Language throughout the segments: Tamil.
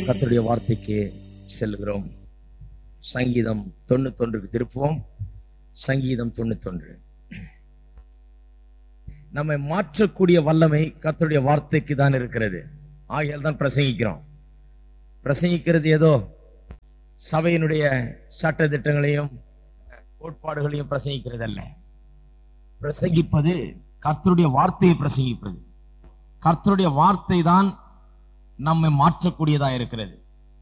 நாம் கர்த்தருடைய வார்த்தைக்கு செல்கிறோம் சங்கீதம் தொண்ணூத்தொன்றுக்கு திருப்புவோம் சங்கீதம் தொண்ணூத்தொன்று நம்மை மாற்றக்கூடிய வல்லமை கர்த்தருடைய வார்த்தைக்கு தான் இருக்கிறது ஆகையால் தான் பிரசங்கிக்கிறோம் பிரசங்கிக்கிறது ஏதோ சபையினுடைய சட்ட திட்டங்களையும் கோட்பாடுகளையும் பிரசங்கிக்கிறது அல்ல பிரசங்கிப்பது கர்த்தருடைய வார்த்தையை பிரசங்கிப்பது கர்த்தருடைய வார்த்தை தான் நம்மை மாற்றக்கூடியதா இருக்கிறது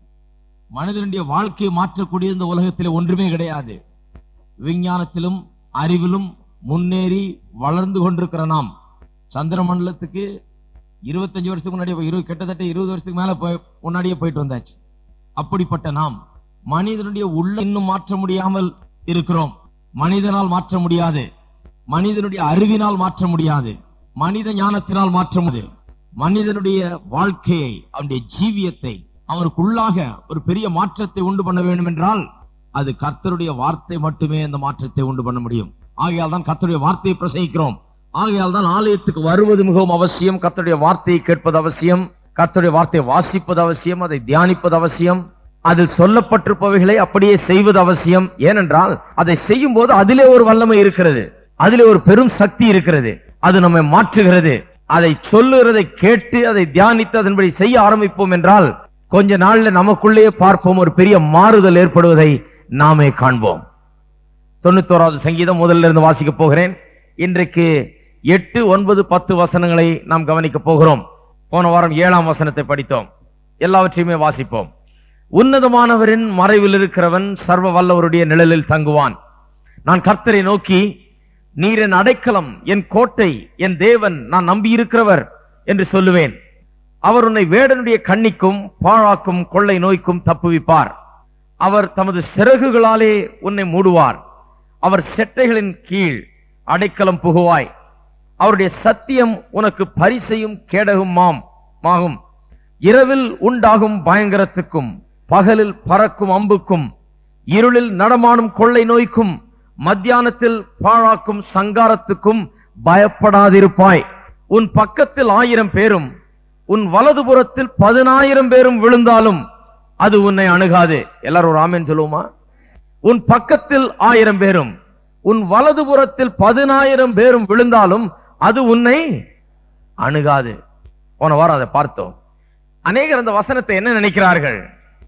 மனிதனுடைய வாழ்க்கையை மாற்றக்கூடிய இந்த உலகத்தில் ஒன்றுமே கிடையாது விஞ்ஞானத்திலும் அறிவிலும் முன்னேறி வளர்ந்து கொண்டிருக்கிற நாம் சந்திர மண்டலத்துக்கு இருபத்தஞ்சு வருஷத்துக்கு முன்னாடி போய் இரு கிட்டத்தட்ட இருபது வருஷத்துக்கு மேல போய் முன்னாடியே போயிட்டு வந்தாச்சு அப்படிப்பட்ட நாம் மனிதனுடைய உள்ள இன்னும் மாற்ற முடியாமல் இருக்கிறோம் மனிதனால் மாற்ற முடியாது மனிதனுடைய அறிவினால் மாற்ற முடியாது மனித ஞானத்தினால் மாற்ற முடியாது மனிதனுடைய வாழ்க்கையை அவனுடைய ஜீவியத்தை அவனுக்குள்ளாக ஒரு பெரிய மாற்றத்தை உண்டு பண்ண வேண்டும் என்றால் அது கர்த்தருடைய வார்த்தை மட்டுமே அந்த மாற்றத்தை உண்டு பண்ண முடியும் ஆகையால் தான் கர்த்தருடைய வார்த்தையை பிரசங்கிக்கிறோம் ஆகையால் தான் ஆலயத்துக்கு வருவது மிகவும் அவசியம் கர்த்தருடைய வார்த்தையை கேட்பது அவசியம் கர்த்தருடைய வார்த்தையை வாசிப்பது அவசியம் அதை தியானிப்பது அவசியம் அதில் சொல்லப்பட்டிருப்பவைகளை அப்படியே செய்வது அவசியம் ஏனென்றால் அதை செய்யும் போது அதிலே ஒரு வல்லமை இருக்கிறது அதிலே ஒரு பெரும் சக்தி இருக்கிறது அது நம்மை மாற்றுகிறது அதை சொல்லுகிறதை கேட்டு அதை தியானித்து அதன்படி செய்ய ஆரம்பிப்போம் என்றால் கொஞ்ச நாள்ல நமக்குள்ளேயே பார்ப்போம் ஒரு பெரிய மாறுதல் ஏற்படுவதை நாமே காண்போம் தொண்ணூத்தோராவது சங்கீதம் முதல்ல இருந்து வாசிக்க போகிறேன் இன்றைக்கு எட்டு ஒன்பது பத்து வசனங்களை நாம் கவனிக்க போகிறோம் போன வாரம் ஏழாம் வசனத்தை படித்தோம் எல்லாவற்றையுமே வாசிப்போம் உன்னதமானவரின் மறைவில் இருக்கிறவன் சர்வ வல்லவருடைய நிழலில் தங்குவான் நான் கர்த்தரை நோக்கி நீர் என் அடைக்கலம் என் கோட்டை என் தேவன் நான் நம்பியிருக்கிறவர் என்று சொல்லுவேன் அவர் உன்னை வேடனுடைய கண்ணிக்கும் பாழாக்கும் கொள்ளை நோய்க்கும் தப்புவிப்பார் அவர் தமது சிறகுகளாலே உன்னை மூடுவார் அவர் செட்டைகளின் கீழ் அடைக்கலம் புகுவாய் அவருடைய சத்தியம் உனக்கு பரிசையும் கேடகுமாம் மாகும் இரவில் உண்டாகும் பயங்கரத்துக்கும் பகலில் பறக்கும் அம்புக்கும் இருளில் நடமாடும் கொள்ளை நோய்க்கும் மத்தியானத்தில் பாழாக்கும் சங்காரத்துக்கும் பயப்படாதிருப்பாய் உன் பக்கத்தில் ஆயிரம் பேரும் உன் வலதுபுறத்தில் பதினாயிரம் பேரும் விழுந்தாலும் அது உன்னை அணுகாது எல்லாரும் ஒரு ஆமேன் சொல்லுவோமா உன் பக்கத்தில் ஆயிரம் பேரும் உன் வலதுபுறத்தில் பதினாயிரம் பேரும் விழுந்தாலும் அது உன்னை அணுகாது போன வாரம் அதை பார்த்தோம் அநேகர் அந்த வசனத்தை என்ன நினைக்கிறார்கள்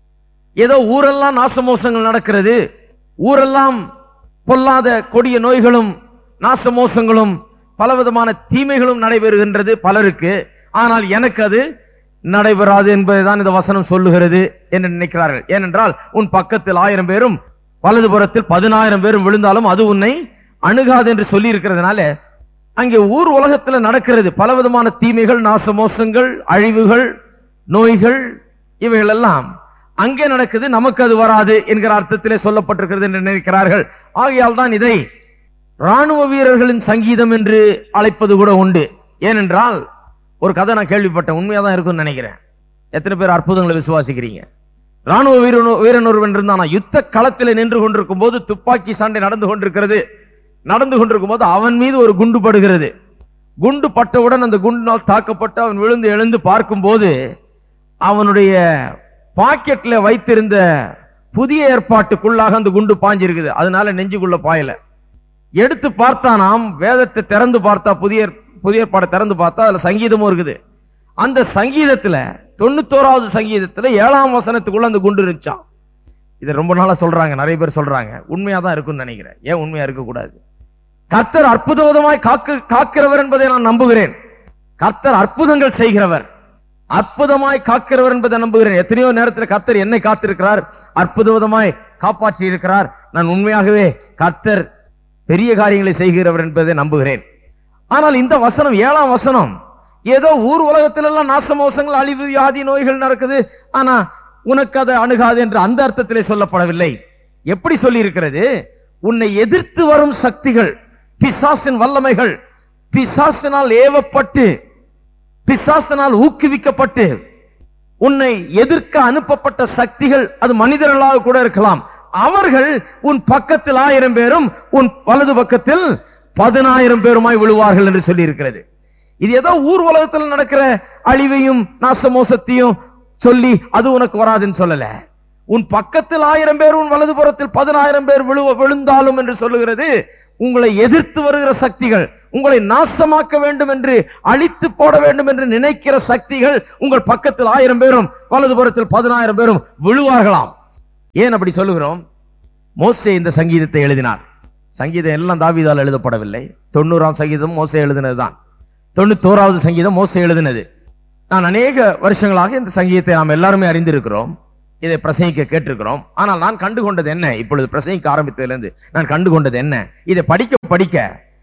ஏதோ ஊரெல்லாம் நாசமோசங்கள் நடக்கிறது ஊரெல்லாம் பொல்லாத கொடிய நோய்களும் நாசமோசங்களும் பலவிதமான தீமைகளும் நடைபெறுகின்றது பலருக்கு ஆனால் எனக்கு அது நடைபெறாது என்பதுதான் இந்த வசனம் சொல்லுகிறது என்று நினைக்கிறார்கள் ஏனென்றால் உன் பக்கத்தில் ஆயிரம் பேரும் வலதுபுறத்தில் பதினாயிரம் பேரும் விழுந்தாலும் அது உன்னை அணுகாது என்று சொல்லி இருக்கிறதுனால அங்கே ஊர் உலகத்துல நடக்கிறது பலவிதமான தீமைகள் நாசமோசங்கள் அழிவுகள் நோய்கள் இவைகள் எல்லாம் அங்கே நடக்குது நமக்கு அது வராது என்கிற அர்த்தத்திலே சொல்லப்பட்டிருக்கிறது என்று நினைக்கிறார்கள் ஆகையால் தான் இதை ராணுவ வீரர்களின் சங்கீதம் என்று அழைப்பது கூட உண்டு ஏனென்றால் ஒரு கதை நான் கேள்விப்பட்டேன் உண்மையா தான் இருக்கும்னு நினைக்கிறேன் எத்தனை பேர் அற்புதங்களை விசுவாசிக்கிறீங்க ராணுவ வீரன் வீரன் ஒருவன் இருந்தானா யுத்த களத்தில் நின்று கொண்டிருக்கும் போது துப்பாக்கி சண்டை நடந்து கொண்டிருக்கிறது நடந்து கொண்டிருக்கும் போது அவன் மீது ஒரு குண்டு படுகிறது குண்டு பட்டவுடன் அந்த குண்டினால் தாக்கப்பட்டு அவன் விழுந்து எழுந்து பார்க்கும்போது அவனுடைய பாக்கெட்ல வைத்திருந்த புதிய ஏற்பாட்டுக்குள்ளாக அந்த குண்டு பாஞ்சிருக்குது அதனால நெஞ்சுக்குள்ள பாயல எடுத்து பார்த்தானாம் வேதத்தை திறந்து பார்த்தா புதிய புதிய ஏற்பாடை திறந்து பார்த்தா அதுல சங்கீதமும் இருக்குது அந்த சங்கீதத்துல தொண்ணூத்தோராவது சங்கீதத்துல ஏழாம் வசனத்துக்குள்ள அந்த குண்டு இருந்துச்சான் இதை ரொம்ப நாளா சொல்றாங்க நிறைய பேர் சொல்றாங்க உண்மையா தான் இருக்கும்னு நினைக்கிறேன் ஏன் உண்மையா இருக்கக்கூடாது கர்த்தர் அற்புதமாய் காக்கு காக்கிறவர் என்பதை நான் நம்புகிறேன் கர்த்தர் அற்புதங்கள் செய்கிறவர் அற்புதமாய் காக்கிறவர் என்பதை நம்புகிறேன் எத்தனையோ நேரத்தில் கர்த்தர் என்னை காத்திருக்கிறார் அற்புதமாய் காப்பாற்றி இருக்கிறார் நான் உண்மையாகவே கர்த்தர் பெரிய காரியங்களை செய்கிறவர் என்பதை நம்புகிறேன் ஆனால் இந்த வசனம் ஏழாம் வசனம் ஏதோ ஊர் உலகத்திலெல்லாம் நாசமோசங்கள் அழிவு வியாதி நோய்கள் நடக்குது ஆனா உனக்கு அதை அணுகாது என்று அந்த அர்த்தத்திலே சொல்லப்படவில்லை எப்படி சொல்லி இருக்கிறது உன்னை எதிர்த்து வரும் சக்திகள் பிசாசின் வல்லமைகள் பிசாசினால் ஏவப்பட்டு பிசாசினால் ஊக்குவிக்கப்பட்டு உன்னை எதிர்க்க அனுப்பப்பட்ட சக்திகள் அது மனிதர்களாக கூட இருக்கலாம் அவர்கள் உன் பக்கத்தில் ஆயிரம் பேரும் உன் வலது பக்கத்தில் பதினாயிரம் பேருமாய் விழுவார்கள் என்று சொல்லி இருக்கிறது இது ஏதோ ஊர் உலகத்தில் நடக்கிற அழிவையும் நாசமோசத்தையும் சொல்லி அது உனக்கு வராதுன்னு சொல்லல உன் பக்கத்தில் ஆயிரம் பேர் உன் வலதுபுறத்தில் பதினாயிரம் பேர் விழுவ விழுந்தாலும் என்று சொல்லுகிறது உங்களை எதிர்த்து வருகிற சக்திகள் உங்களை நாசமாக்க வேண்டும் என்று அழித்து போட வேண்டும் என்று நினைக்கிற சக்திகள் உங்கள் பக்கத்தில் ஆயிரம் பேரும் வலதுபுறத்தில் பதினாயிரம் பேரும் விழுவார்களாம் ஏன் அப்படி சொல்லுகிறோம் மோசே இந்த சங்கீதத்தை எழுதினார் சங்கீதம் எல்லாம் தாவீதால் எழுதப்படவில்லை தொண்ணூறாம் சங்கீதம் மோசே எழுதினதுதான் தொண்ணூத்தோராவது சங்கீதம் மோசே எழுதினது நான் அநேக வருஷங்களாக இந்த சங்கீதத்தை நாம் எல்லாருமே அறிந்திருக்கிறோம் இதை பிரசங்கிக்க கேட்டிருக்கிறோம் ஆனால் நான் கண்டுகொண்டது என்ன இப்பொழுது பிரசங்கிக்க ஆரம்பித்ததிலிருந்து நான் கண்டுகொண்டது என்ன இதை படிக்க படிக்க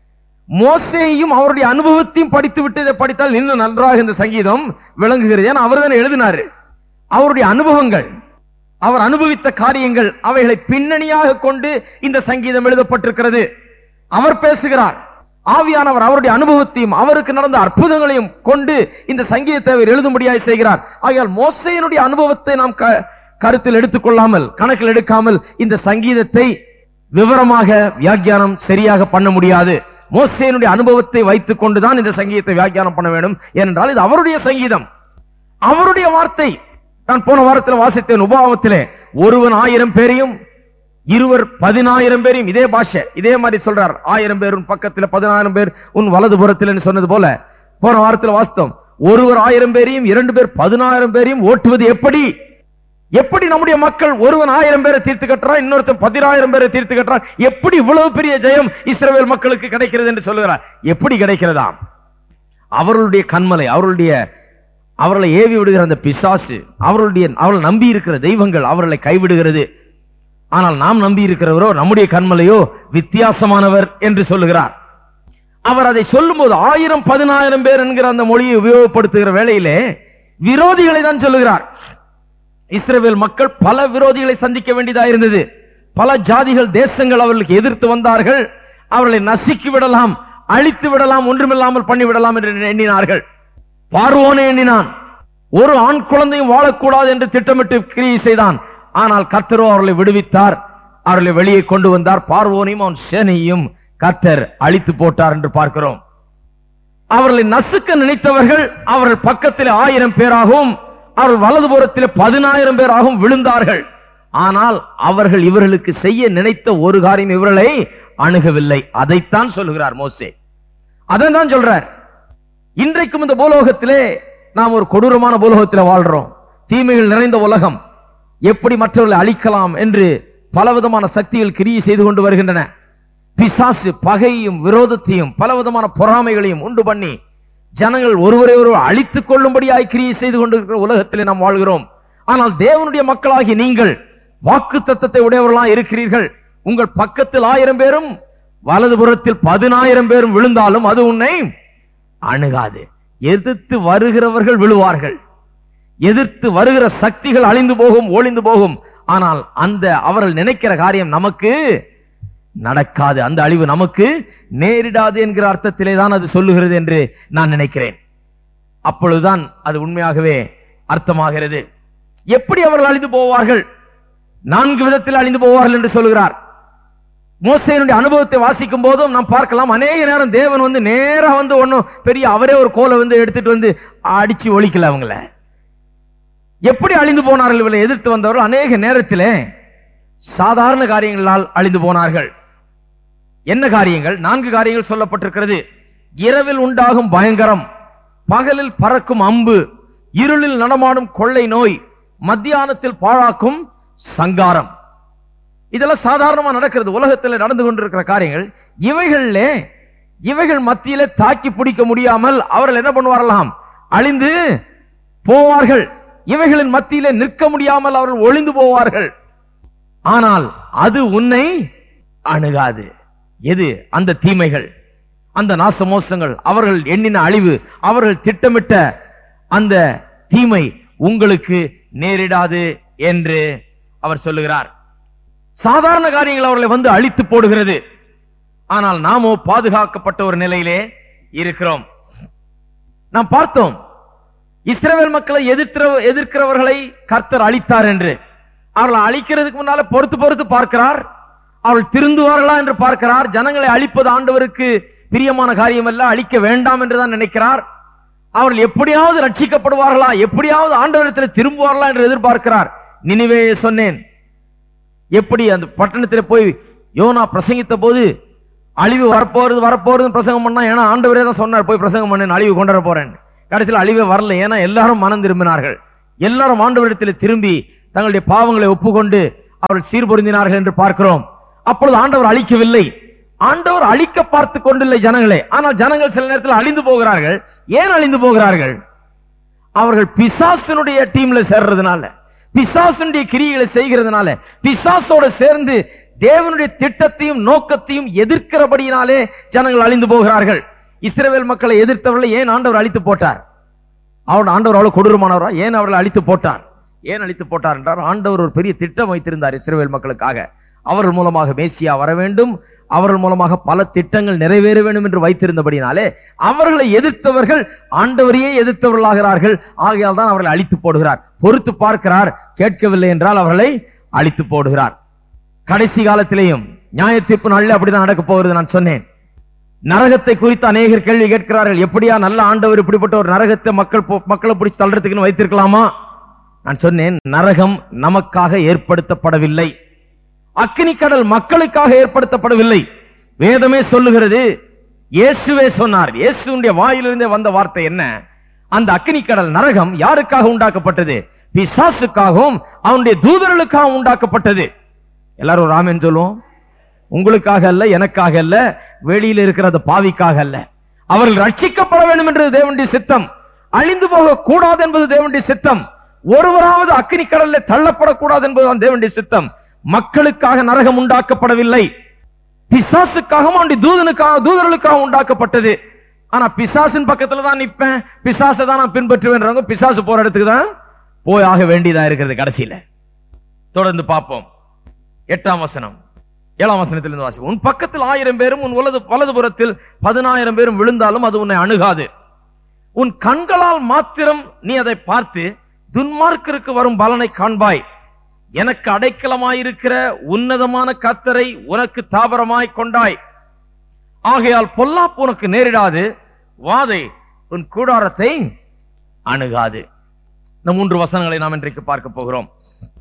மோசேயும் அவருடைய அனுபவத்தையும் படித்து விட்டு இதை படித்தால் இன்னும் நன்றாக இந்த சங்கீதம் விளங்குகிறது ஏன்னா அவர் தானே எழுதினாரு அவருடைய அனுபவங்கள் அவர் அனுபவித்த காரியங்கள் அவைகளை பின்னணியாக கொண்டு இந்த சங்கீதம் எழுதப்பட்டிருக்கிறது அவர் பேசுகிறார் ஆவியானவர் அவருடைய அனுபவத்தையும் அவருக்கு நடந்த அற்புதங்களையும் கொண்டு இந்த சங்கீதத்தை அவர் எழுதும்படியாய் செய்கிறார் ஆகையால் மோசையினுடைய அனுபவத்தை நாம் க- கருத்தில் எடுத்துக்கொள்ளாமல் கணக்கில் எடுக்காமல் இந்த சங்கீதத்தை விவரமாக வியாக்கியானம் சரியாக பண்ண முடியாது மோசையினுடைய அனுபவத்தை வைத்துக் கொண்டுதான் இந்த சங்கீதத்தை வியாக்கியானம் பண்ண வேண்டும் ஏனென்றால் இது அவருடைய சங்கீதம் அவருடைய வார்த்தை நான் போன வாரத்தில் வாசித்தேன் உபாவத்திலே ஒருவன் ஆயிரம் பேரையும் இருவர் பதினாயிரம் பேரையும் இதே பாஷை இதே மாதிரி சொல்றார் ஆயிரம் பேர் உன் பக்கத்துல பதினாயிரம் பேர் உன் வலது புறத்தில் சொன்னது போல போன வாரத்தில் வாசித்தோம் ஒருவர் ஆயிரம் பேரையும் இரண்டு பேர் பதினாயிரம் பேரையும் ஓட்டுவது எப்படி எப்படி நம்முடைய மக்கள் ஒருவன் ஆயிரம் பேரை தீர்த்து கட்டுறான் இன்னொருத்தன் பதினாயிரம் பேரை தீர்த்து கட்டுறான் எப்படி இவ்வளவு பெரிய ஜெயம் இஸ்ரவேல் மக்களுக்கு கிடைக்கிறது என்று சொல்லுகிறார் எப்படி கிடைக்கிறதாம் அவர்களுடைய கண்மலை அவர்களுடைய அவர்களை ஏவி விடுகிற அந்த பிசாசு அவர்களுடைய அவர்கள் நம்பி இருக்கிற தெய்வங்கள் அவர்களை கைவிடுகிறது ஆனால் நாம் நம்பி இருக்கிறவரோ நம்முடைய கண்மலையோ வித்தியாசமானவர் என்று சொல்லுகிறார் அவர் அதை சொல்லும்போது ஆயிரம் பதினாயிரம் பேர் என்கிற அந்த மொழியை உபயோகப்படுத்துகிற வேளையிலே விரோதிகளை தான் சொல்லுகிறார் இஸ்ரவேல் மக்கள் பல விரோதிகளை சந்திக்க வேண்டியதாக இருந்தது பல ஜாதிகள் தேசங்கள் அவர்களுக்கு எதிர்த்து வந்தார்கள் அவர்களை நசுக்கி விடலாம் அழித்து விடலாம் ஒன்றுமில்லாமல் பண்ணி விடலாம் என்று எண்ணினார்கள் பார்வோனே எண்ணினான் ஒரு ஆண் குழந்தையும் வாழக்கூடாது என்று திட்டமிட்டு கிரியை செய்தான் ஆனால் கர்த்தரோ அவர்களை விடுவித்தார் அவர்களை வெளியே கொண்டு வந்தார் பார்வோனையும் அவன் சேனையும் கர்த்தர் அழித்து போட்டார் என்று பார்க்கிறோம் அவர்களை நசுக்க நினைத்தவர்கள் அவர்கள் பக்கத்தில் ஆயிரம் பேராகவும் அவர்கள் வலதுபுறத்தில் பதினாயிரம் பேராகவும் விழுந்தார்கள் ஆனால் அவர்கள் இவர்களுக்கு செய்ய நினைத்த ஒரு காரியம் இவர்களை அணுகவில்லை அதைத்தான் சொல்லுகிறார் மோசே அதை தான் சொல்றார் இன்றைக்கும் இந்த பூலோகத்திலே நாம் ஒரு கொடூரமான பூலோகத்தில் வாழ்றோம் தீமைகள் நிறைந்த உலகம் எப்படி மற்றவர்களை அழிக்கலாம் என்று பலவிதமான சக்திகள் கிரியை செய்து கொண்டு வருகின்றன பிசாசு பகையும் விரோதத்தையும் பலவிதமான பொறாமைகளையும் உண்டு பண்ணி ஜனங்கள் ஒருவரை ஒருவர் அழித்துக் கொள்ளும்படியாய் கிரியை செய்து கொண்டிருக்கிற உலகத்திலே நாம் வாழ்கிறோம் ஆனால் தேவனுடைய மக்களாகி நீங்கள் வாக்கு தத்தத்தை உடையவர்களாக இருக்கிறீர்கள் உங்கள் பக்கத்தில் ஆயிரம் பேரும் வலதுபுறத்தில் பதினாயிரம் பேரும் விழுந்தாலும் அது உன்னை அணுகாது எதிர்த்து வருகிறவர்கள் விழுவார்கள் எதிர்த்து வருகிற சக்திகள் அழிந்து போகும் ஒளிந்து போகும் ஆனால் அந்த அவர்கள் நினைக்கிற காரியம் நமக்கு நடக்காது அந்த அழிவு நமக்கு நேரிடாது என்கிற அர்த்தத்திலே தான் அது சொல்லுகிறது என்று நான் நினைக்கிறேன் அப்பொழுதுதான் அது உண்மையாகவே அர்த்தமாகிறது எப்படி அவர்கள் அழிந்து போவார்கள் நான்கு விதத்தில் அழிந்து போவார்கள் என்று சொல்லுகிறார் மோசையினுடைய அனுபவத்தை வாசிக்கும் போதும் நாம் பார்க்கலாம் அநேக நேரம் தேவன் வந்து நேரா வந்து ஒன்றும் பெரிய அவரே ஒரு கோலை வந்து எடுத்துட்டு வந்து அடிச்சு ஒழிக்கல அவங்கள எப்படி அழிந்து போனார்கள் இவளை எதிர்த்து வந்தவர்கள் அநேக நேரத்திலே சாதாரண காரியங்களால் அழிந்து போனார்கள் என்ன காரியங்கள் நான்கு காரியங்கள் சொல்லப்பட்டிருக்கிறது இரவில் உண்டாகும் பயங்கரம் பகலில் பறக்கும் அம்பு இருளில் நடமாடும் கொள்ளை நோய் மத்தியானத்தில் பாழாக்கும் சங்காரம் இதெல்லாம் சாதாரணமா நடக்கிறது உலகத்தில் நடந்து கொண்டிருக்கிற காரியங்கள் இவைகளிலே இவைகள் மத்தியிலே தாக்கி பிடிக்க முடியாமல் அவர்கள் என்ன பண்ணுவார்களாம் அழிந்து போவார்கள் இவைகளின் மத்தியிலே நிற்க முடியாமல் அவர்கள் ஒளிந்து போவார்கள் ஆனால் அது உன்னை அணுகாது எது அந்த தீமைகள் அந்த நாசமோசங்கள் அவர்கள் எண்ணின அழிவு அவர்கள் திட்டமிட்ட அந்த தீமை உங்களுக்கு நேரிடாது என்று அவர் சொல்லுகிறார் சாதாரண காரியங்கள் அவர்களை வந்து அழித்து போடுகிறது ஆனால் நாமோ பாதுகாக்கப்பட்ட ஒரு நிலையிலே இருக்கிறோம் நாம் பார்த்தோம் இஸ்ரவேல் மக்களை எதிர்க்கிற எதிர்க்கிறவர்களை கர்த்தர் அழித்தார் என்று அவர்களை அழிக்கிறதுக்கு முன்னால பொறுத்து பொறுத்து பார்க்கிறார் அவர்கள் திருந்துவார்களா என்று பார்க்கிறார் ஜனங்களை அழிப்பது ஆண்டவருக்கு பிரியமான காரியம் அல்ல அழிக்க வேண்டாம் என்றுதான் நினைக்கிறார் அவர்கள் எப்படியாவது ரட்சிக்கப்படுவார்களா எப்படியாவது ஆண்டவரிடத்தில் திரும்புவார்களா என்று எதிர்பார்க்கிறார் நினைவே சொன்னேன் எப்படி அந்த பட்டணத்தில் போய் யோனா பிரசங்கித்த போது அழிவு வரப்போறது வரப்போறது பிரசங்கம் பண்ணா ஏன்னா ஆண்டவரே தான் சொன்னார் போய் பிரசங்கம் பண்ணு அழிவு கொண்டு வர போறேன் கடைசியில் அழிவே வரல ஏன்னா எல்லாரும் மனம் திரும்பினார்கள் எல்லாரும் ஆண்டவரிடத்தில் திரும்பி தங்களுடைய பாவங்களை ஒப்புக்கொண்டு அவர்கள் சீர்பொருந்தினார்கள் என்று பார்க்கிறோம் அப்பொழுது ஆண்டவர் அழிக்கவில்லை ஆண்டவர் அழிக்க பார்த்து கொண்டில்லை ஜனங்களே ஆனால் ஜனங்கள் சில நேரத்தில் அழிந்து போகிறார்கள் ஏன் அழிந்து போகிறார்கள் அவர்கள் பிசாசனுடைய டீம்ல சேர்றதுனால பிசாசனுடைய கிரியைகளை செய்கிறதுனால பிசாசோட சேர்ந்து தேவனுடைய திட்டத்தையும் நோக்கத்தையும் எதிர்க்கிறபடியினாலே ஜனங்கள் அழிந்து போகிறார்கள் இஸ்ரவேல் மக்களை எதிர்த்தவர்களை ஏன் ஆண்டவர் அழித்து போட்டார் அவன் ஆண்டவர் அவ்வளவு கொடூரமானவரா ஏன் அவர்களை அழித்து போட்டார் ஏன் அழித்து போட்டார் என்றார் ஆண்டவர் ஒரு பெரிய திட்டம் வைத்திருந்தார் இஸ்ரவேல் மக்களுக்காக அவர்கள் மூலமாக மேசியா வர வேண்டும் அவர்கள் மூலமாக பல திட்டங்கள் நிறைவேற வேண்டும் என்று வைத்திருந்தபடினாலே அவர்களை எதிர்த்தவர்கள் ஆண்டவரையே எதிர்த்தவர்களாகிறார்கள் ஆகையால் தான் அவர்களை அழித்து போடுகிறார் பொறுத்து பார்க்கிறார் கேட்கவில்லை என்றால் அவர்களை அழித்து போடுகிறார் கடைசி காலத்திலேயும் நியாய தீர்ப்பு நாளில் அப்படிதான் நடக்க போகிறது நான் சொன்னேன் நரகத்தை குறித்து அநேகர் கேள்வி கேட்கிறார்கள் எப்படியா நல்ல ஆண்டவர் இப்படிப்பட்ட ஒரு நரகத்தை மக்கள் போ- மக்களை பிடிச்சு தள்ளுறதுக்குன்னு வைத்திருக்கலாமா நான் சொன்னேன் நரகம் நமக்காக ஏற்படுத்தப்படவில்லை அக்கினி கடல் மக்களுக்காக ஏற்படுத்தப்படவில்லை வேதமே சொல்லுகிறது இயேசுவே சொன்னார் இயேசுடைய வாயிலிருந்தே வந்த வார்த்தை என்ன அந்த அக்கினி கடல் நரகம் யாருக்காக உண்டாக்கப்பட்டது பிசாசுக்காகவும் அவனுடைய தூதர்களுக்காகவும் உண்டாக்கப்பட்டது எல்லாரும் ராமன் சொல்லுவோம் உங்களுக்காக அல்ல எனக்காக அல்ல வெளியில இருக்கிற அந்த பாவிக்காக அல்ல அவர்கள் ரட்சிக்கப்பட வேண்டும் என்பது தேவனுடைய சித்தம் அழிந்து போக கூடாது என்பது தேவனுடைய சித்தம் ஒருவராவது அக்கினி கடல்ல தள்ளப்படக்கூடாது என்பதுதான் தேவனுடைய சித்தம் மக்களுக்காக நரகம் உண்டாக்கப்படவில்லை பிசாசுக்காகவும் அவனுடைய தூதனுக்காக தூதர்களுக்காக உண்டாக்கப்பட்டது ஆனா பிசாசின் பக்கத்துல தான் நிப்பேன் பிசாசை தான் நான் பின்பற்றுவேன்றவங்க பிசாசு போற இடத்துக்கு தான் போய் ஆக வேண்டியதா இருக்கிறது கடைசியில தொடர்ந்து பார்ப்போம் எட்டாம் வசனம் ஏழாம் வசனத்திலிருந்து வாசிப்போம் உன் பக்கத்தில் ஆயிரம் பேரும் உன் வலது வலதுபுறத்தில் பதினாயிரம் பேரும் விழுந்தாலும் அது உன்னை அணுகாது உன் கண்களால் மாத்திரம் நீ அதை பார்த்து துன்மார்க்கருக்கு வரும் பலனை காண்பாய் எனக்கு அடைக்கலமாயிருக்கிற உன்னதமான கத்தரை உனக்கு தாபரமாய் கொண்டாய் ஆகையால் பொல்லாப்பு உனக்கு நேரிடாது வாதை உன் கூடாரத்தை அணுகாது இந்த மூன்று வசனங்களை நாம் இன்றைக்கு பார்க்க போகிறோம்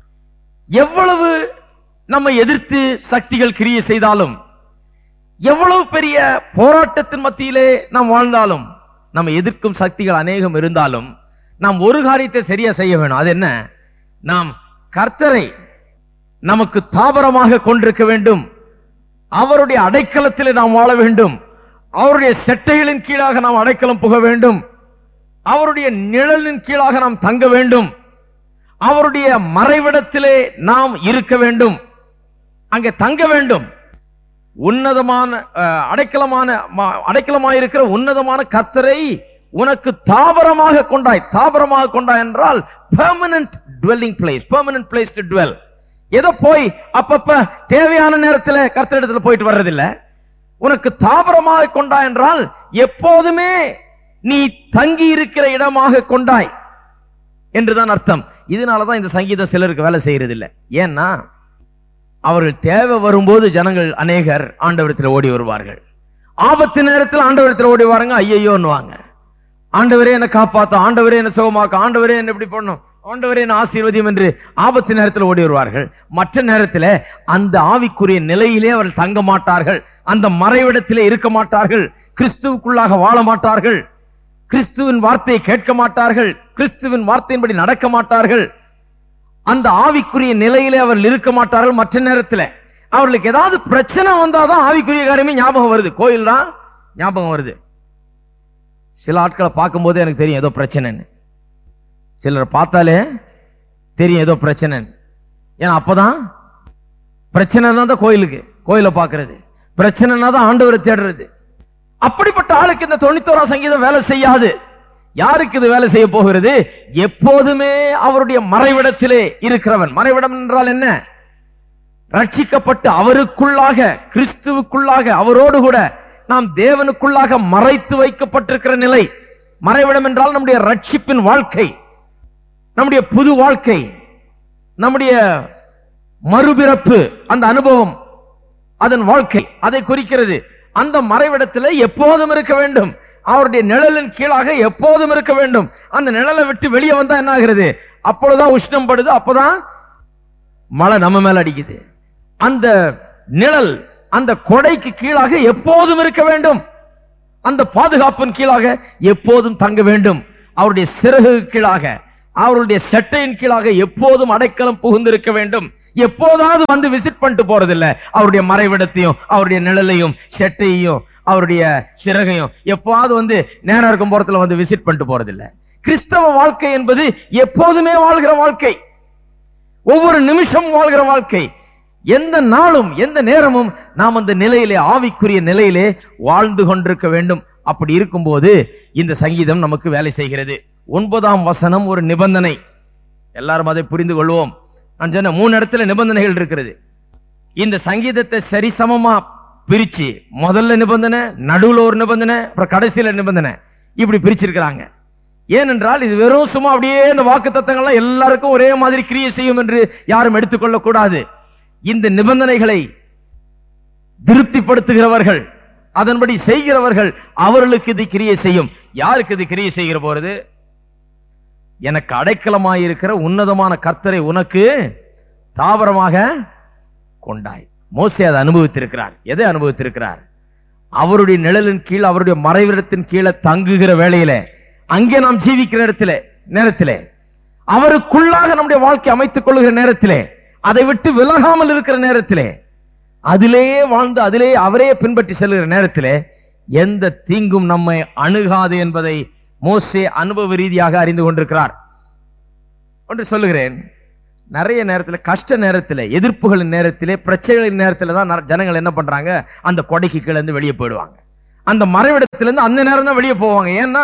எவ்வளவு நம்மை எதிர்த்து சக்திகள் கிரியை செய்தாலும் எவ்வளவு பெரிய போராட்டத்தின் மத்தியிலே நாம் வாழ்ந்தாலும் நம்ம எதிர்க்கும் சக்திகள் அநேகம் இருந்தாலும் நாம் ஒரு காரியத்தை சரியா செய்ய வேணும் அது என்ன நாம் கர்த்தரை நமக்கு தாபரமாக கொண்டிருக்க வேண்டும் அவருடைய அடைக்கலத்திலே நாம் வாழ வேண்டும் அவருடைய செட்டைகளின் கீழாக நாம் அடைக்கலம் புக வேண்டும் அவருடைய நிழலின் கீழாக நாம் தங்க வேண்டும் அவருடைய மறைவிடத்திலே நாம் இருக்க வேண்டும் அங்கே தங்க வேண்டும் உன்னதமான அஹ், அடைக்கலமான ம- அடைக்கலமாயிருக்கிற உன்னதமான கத்தரை உனக்கு தாபரமாக கொண்டாய் தாபரமாக கொண்டாய் என்றால் permanent dwelling place permanent place to dwell ஏதோ போய் அப்பப்ப தேவையான நேரத்துல கர்த்தரிடத்துல போயிட்டு வர்றதில்ல உனக்கு தாபரமாக கொண்டாய் என்றால் எப்போதுமே நீ தங்கி இருக்கிற இடமாக கொண்டாய் என்றுதான் அர்த்தம் இதனாலதான் இந்த சங்கீதம் சிலருக்கு வேலை செய்யறது இல்ல ஏன்னா அவர்கள் தேவை வரும்போது ஜனங்கள் அநேகர் ஆண்டவரத்தில் ஓடி வருவார்கள் ஆபத்து நேரத்தில் ஆண்டவரத்தில் ஓடி வராங்க ஐயையோன்னுவாங்க ஆண்டவரே என்னை காப்பாத்த ஆண்டவரே என்ன சுகமாக்க ஆண்டவரே என்ன இப்படி பண்ணும் ஆண்டவரே என்ன ஆசீர்வதியும் என்று ஆபத்து நேரத்தில் ஓடி வருவார்கள் மற்ற நேரத்தில் அந்த ஆவிக்குரிய நிலையிலே அவர்கள் தங்க மாட்டார்கள் அந்த மறைவிடத்திலே இருக்க மாட்டார்கள் கிறிஸ்துவுக்குள்ளாக வாழ மாட்டார்கள் கிறிஸ்துவின் வார்த்தையை கேட்க மாட்டார்கள் கிறிஸ்துவின் வார்த்தையின்படி நடக்க மாட்டார்கள் அந்த ஆவிக்குரிய நிலையிலே அவர்கள் இருக்க மாட்டார்கள் மற்ற நேரத்தில் அவர்களுக்கு ஏதாவது பிரச்சனை வந்தாதான் ஆவிக்குரிய காரியமே ஞாபகம் வருது கோயில் தான் ஞாபகம் வருது சில ஆட்களை பார்க்கும்போதே எனக்கு தெரியும் ஏதோ பிரச்சனைன்னு சிலரை பார்த்தாலே தெரியும் ஏதோ பிரச்சனைன்னு ஏன்னா அப்பதான் பிரச்சனைனா தான் கோயிலுக்கு கோயிலை பார்க்கிறது பிரச்சனைனா தான் ஆண்டவரை தேடுறது அப்படிப்பட்ட ஆளுக்கு இந்த தொண்ணூத்தோராம் சங்கீதம் வேலை செய்யாது யாருக்கு இது வேலை செய்ய போகிறது எப்போதுமே அவருடைய மறைவிடத்திலே இருக்கிறவன் மறைவிடம் என்றால் என்ன ரட்சிக்கப்பட்டு அவருக்குள்ளாக கிறிஸ்துவுக்குள்ளாக அவரோடு கூட நாம் தேவனுக்குள்ளாக மறைத்து வைக்கப்பட்டிருக்கிற நிலை மறைவிடம் என்றால் நம்முடைய ரட்சிப்பின் வாழ்க்கை நம்முடைய புது வாழ்க்கை நம்முடைய மறுபிறப்பு அந்த அனுபவம் அதன் வாழ்க்கை அதை குறிக்கிறது அந்த மறைவிடத்தில் எப்போதும் இருக்க வேண்டும் அவருடைய நிழலின் கீழாக எப்போதும் இருக்க வேண்டும் அந்த நிழலை விட்டு வெளியே வந்தா என்ன ஆகிறது அப்பொழுதுதான் உஷ்ணம் படுது அப்பதான் மழை நம்ம மேல அடிக்குது அந்த நிழல் அந்த கொடைக்கு கீழாக எப்போதும் இருக்க வேண்டும் அந்த பாதுகாப்பின் கீழாக எப்போதும் தங்க வேண்டும் அவருடைய சிறகு கீழாக அவருடைய செட்டையின் கீழாக எப்போதும் அடைக்கலம் புகுந்திருக்க வேண்டும் எப்போதாவது வந்து விசிட் பண்ணிட்டு போறதில்ல அவருடைய மறைவிடத்தையும் அவருடைய நிழலையும் செட்டையையும் அவருடைய சிறகையும் எப்போதாவது வந்து நேரம் இருக்கும் போறதுல வந்து விசிட் பண்ணிட்டு போறதில்ல கிறிஸ்தவ வாழ்க்கை என்பது எப்போதுமே வாழ்கிற வாழ்க்கை ஒவ்வொரு நிமிஷம் வாழ்கிற வாழ்க்கை எந்த நாளும் எந்த நேரமும் நாம் அந்த நிலையிலே ஆவிக்குரிய நிலையிலே வாழ்ந்து கொண்டிருக்க வேண்டும் அப்படி இருக்கும்போது இந்த சங்கீதம் நமக்கு வேலை செய்கிறது ஒன்பதாம் வசனம் ஒரு நிபந்தனை எல்லாரும் அதை புரிந்து கொள்வோம் நான் சொன்ன மூணு இடத்துல நிபந்தனைகள் இருக்கிறது இந்த சங்கீதத்தை சரிசமமா பிரிச்சு முதல்ல நிபந்தனை நடுவுல ஒரு நிபந்தனை அப்புறம் கடைசியில நிபந்தனை இப்படி பிரிச்சிருக்கிறாங்க ஏனென்றால் இது வெறும் சும்மா அப்படியே இந்த வாக்கு தத்தங்கள்லாம் எல்லாருக்கும் ஒரே மாதிரி கிரியை செய்யும் என்று யாரும் எடுத்துக்கொள்ள கூடாது இந்த நிபந்தனைகளை திருப்திப்படுத்துகிறவர்கள் அதன்படி செய்கிறவர்கள் அவர்களுக்கு இது கிரியை செய்யும் யாருக்கு இது கிரியை செய்கிற போறது எனக்கு அடைக்கலமாயிருக்கிற உன்னதமான கர்த்தரை உனக்கு தாவரமாக கொண்டாய் மோசே அதை அனுபவித்திருக்கிறார் எதை அனுபவித்திருக்கிறார் அவருடைய நிழலின் கீழ் அவருடைய மறைவிடத்தின் கீழே தங்குகிற வேளையில அங்கே நாம் ஜீவிக்கிற இடத்துல நேரத்திலே அவருக்குள்ளாக நம்முடைய வாழ்க்கை அமைத்துக் கொள்ளுகிற நேரத்திலே அதை விட்டு விலகாமல் இருக்கிற நேரத்திலே அதிலேயே வாழ்ந்து அதிலேயே அவரே பின்பற்றி செல்கிற நேரத்திலே எந்த தீங்கும் நம்மை அணுகாது என்பதை மோசே அனுபவ ரீதியாக அறிந்து கொண்டிருக்கிறார் ஒன்று சொல்லுகிறேன் நிறைய நேரத்தில் கஷ்ட நேரத்தில் எதிர்ப்புகளின் நேரத்திலே பிரச்சனைகளின் நேரத்தில் தான் நர- ஜனங்கள் என்ன பண்றாங்க அந்த கொடைக்கு கீழே இருந்து வெளியே போயிடுவாங்க அந்த மறைவிடத்திலிருந்து அந்த நேரம் தான் வெளியே போவாங்க ஏன்னா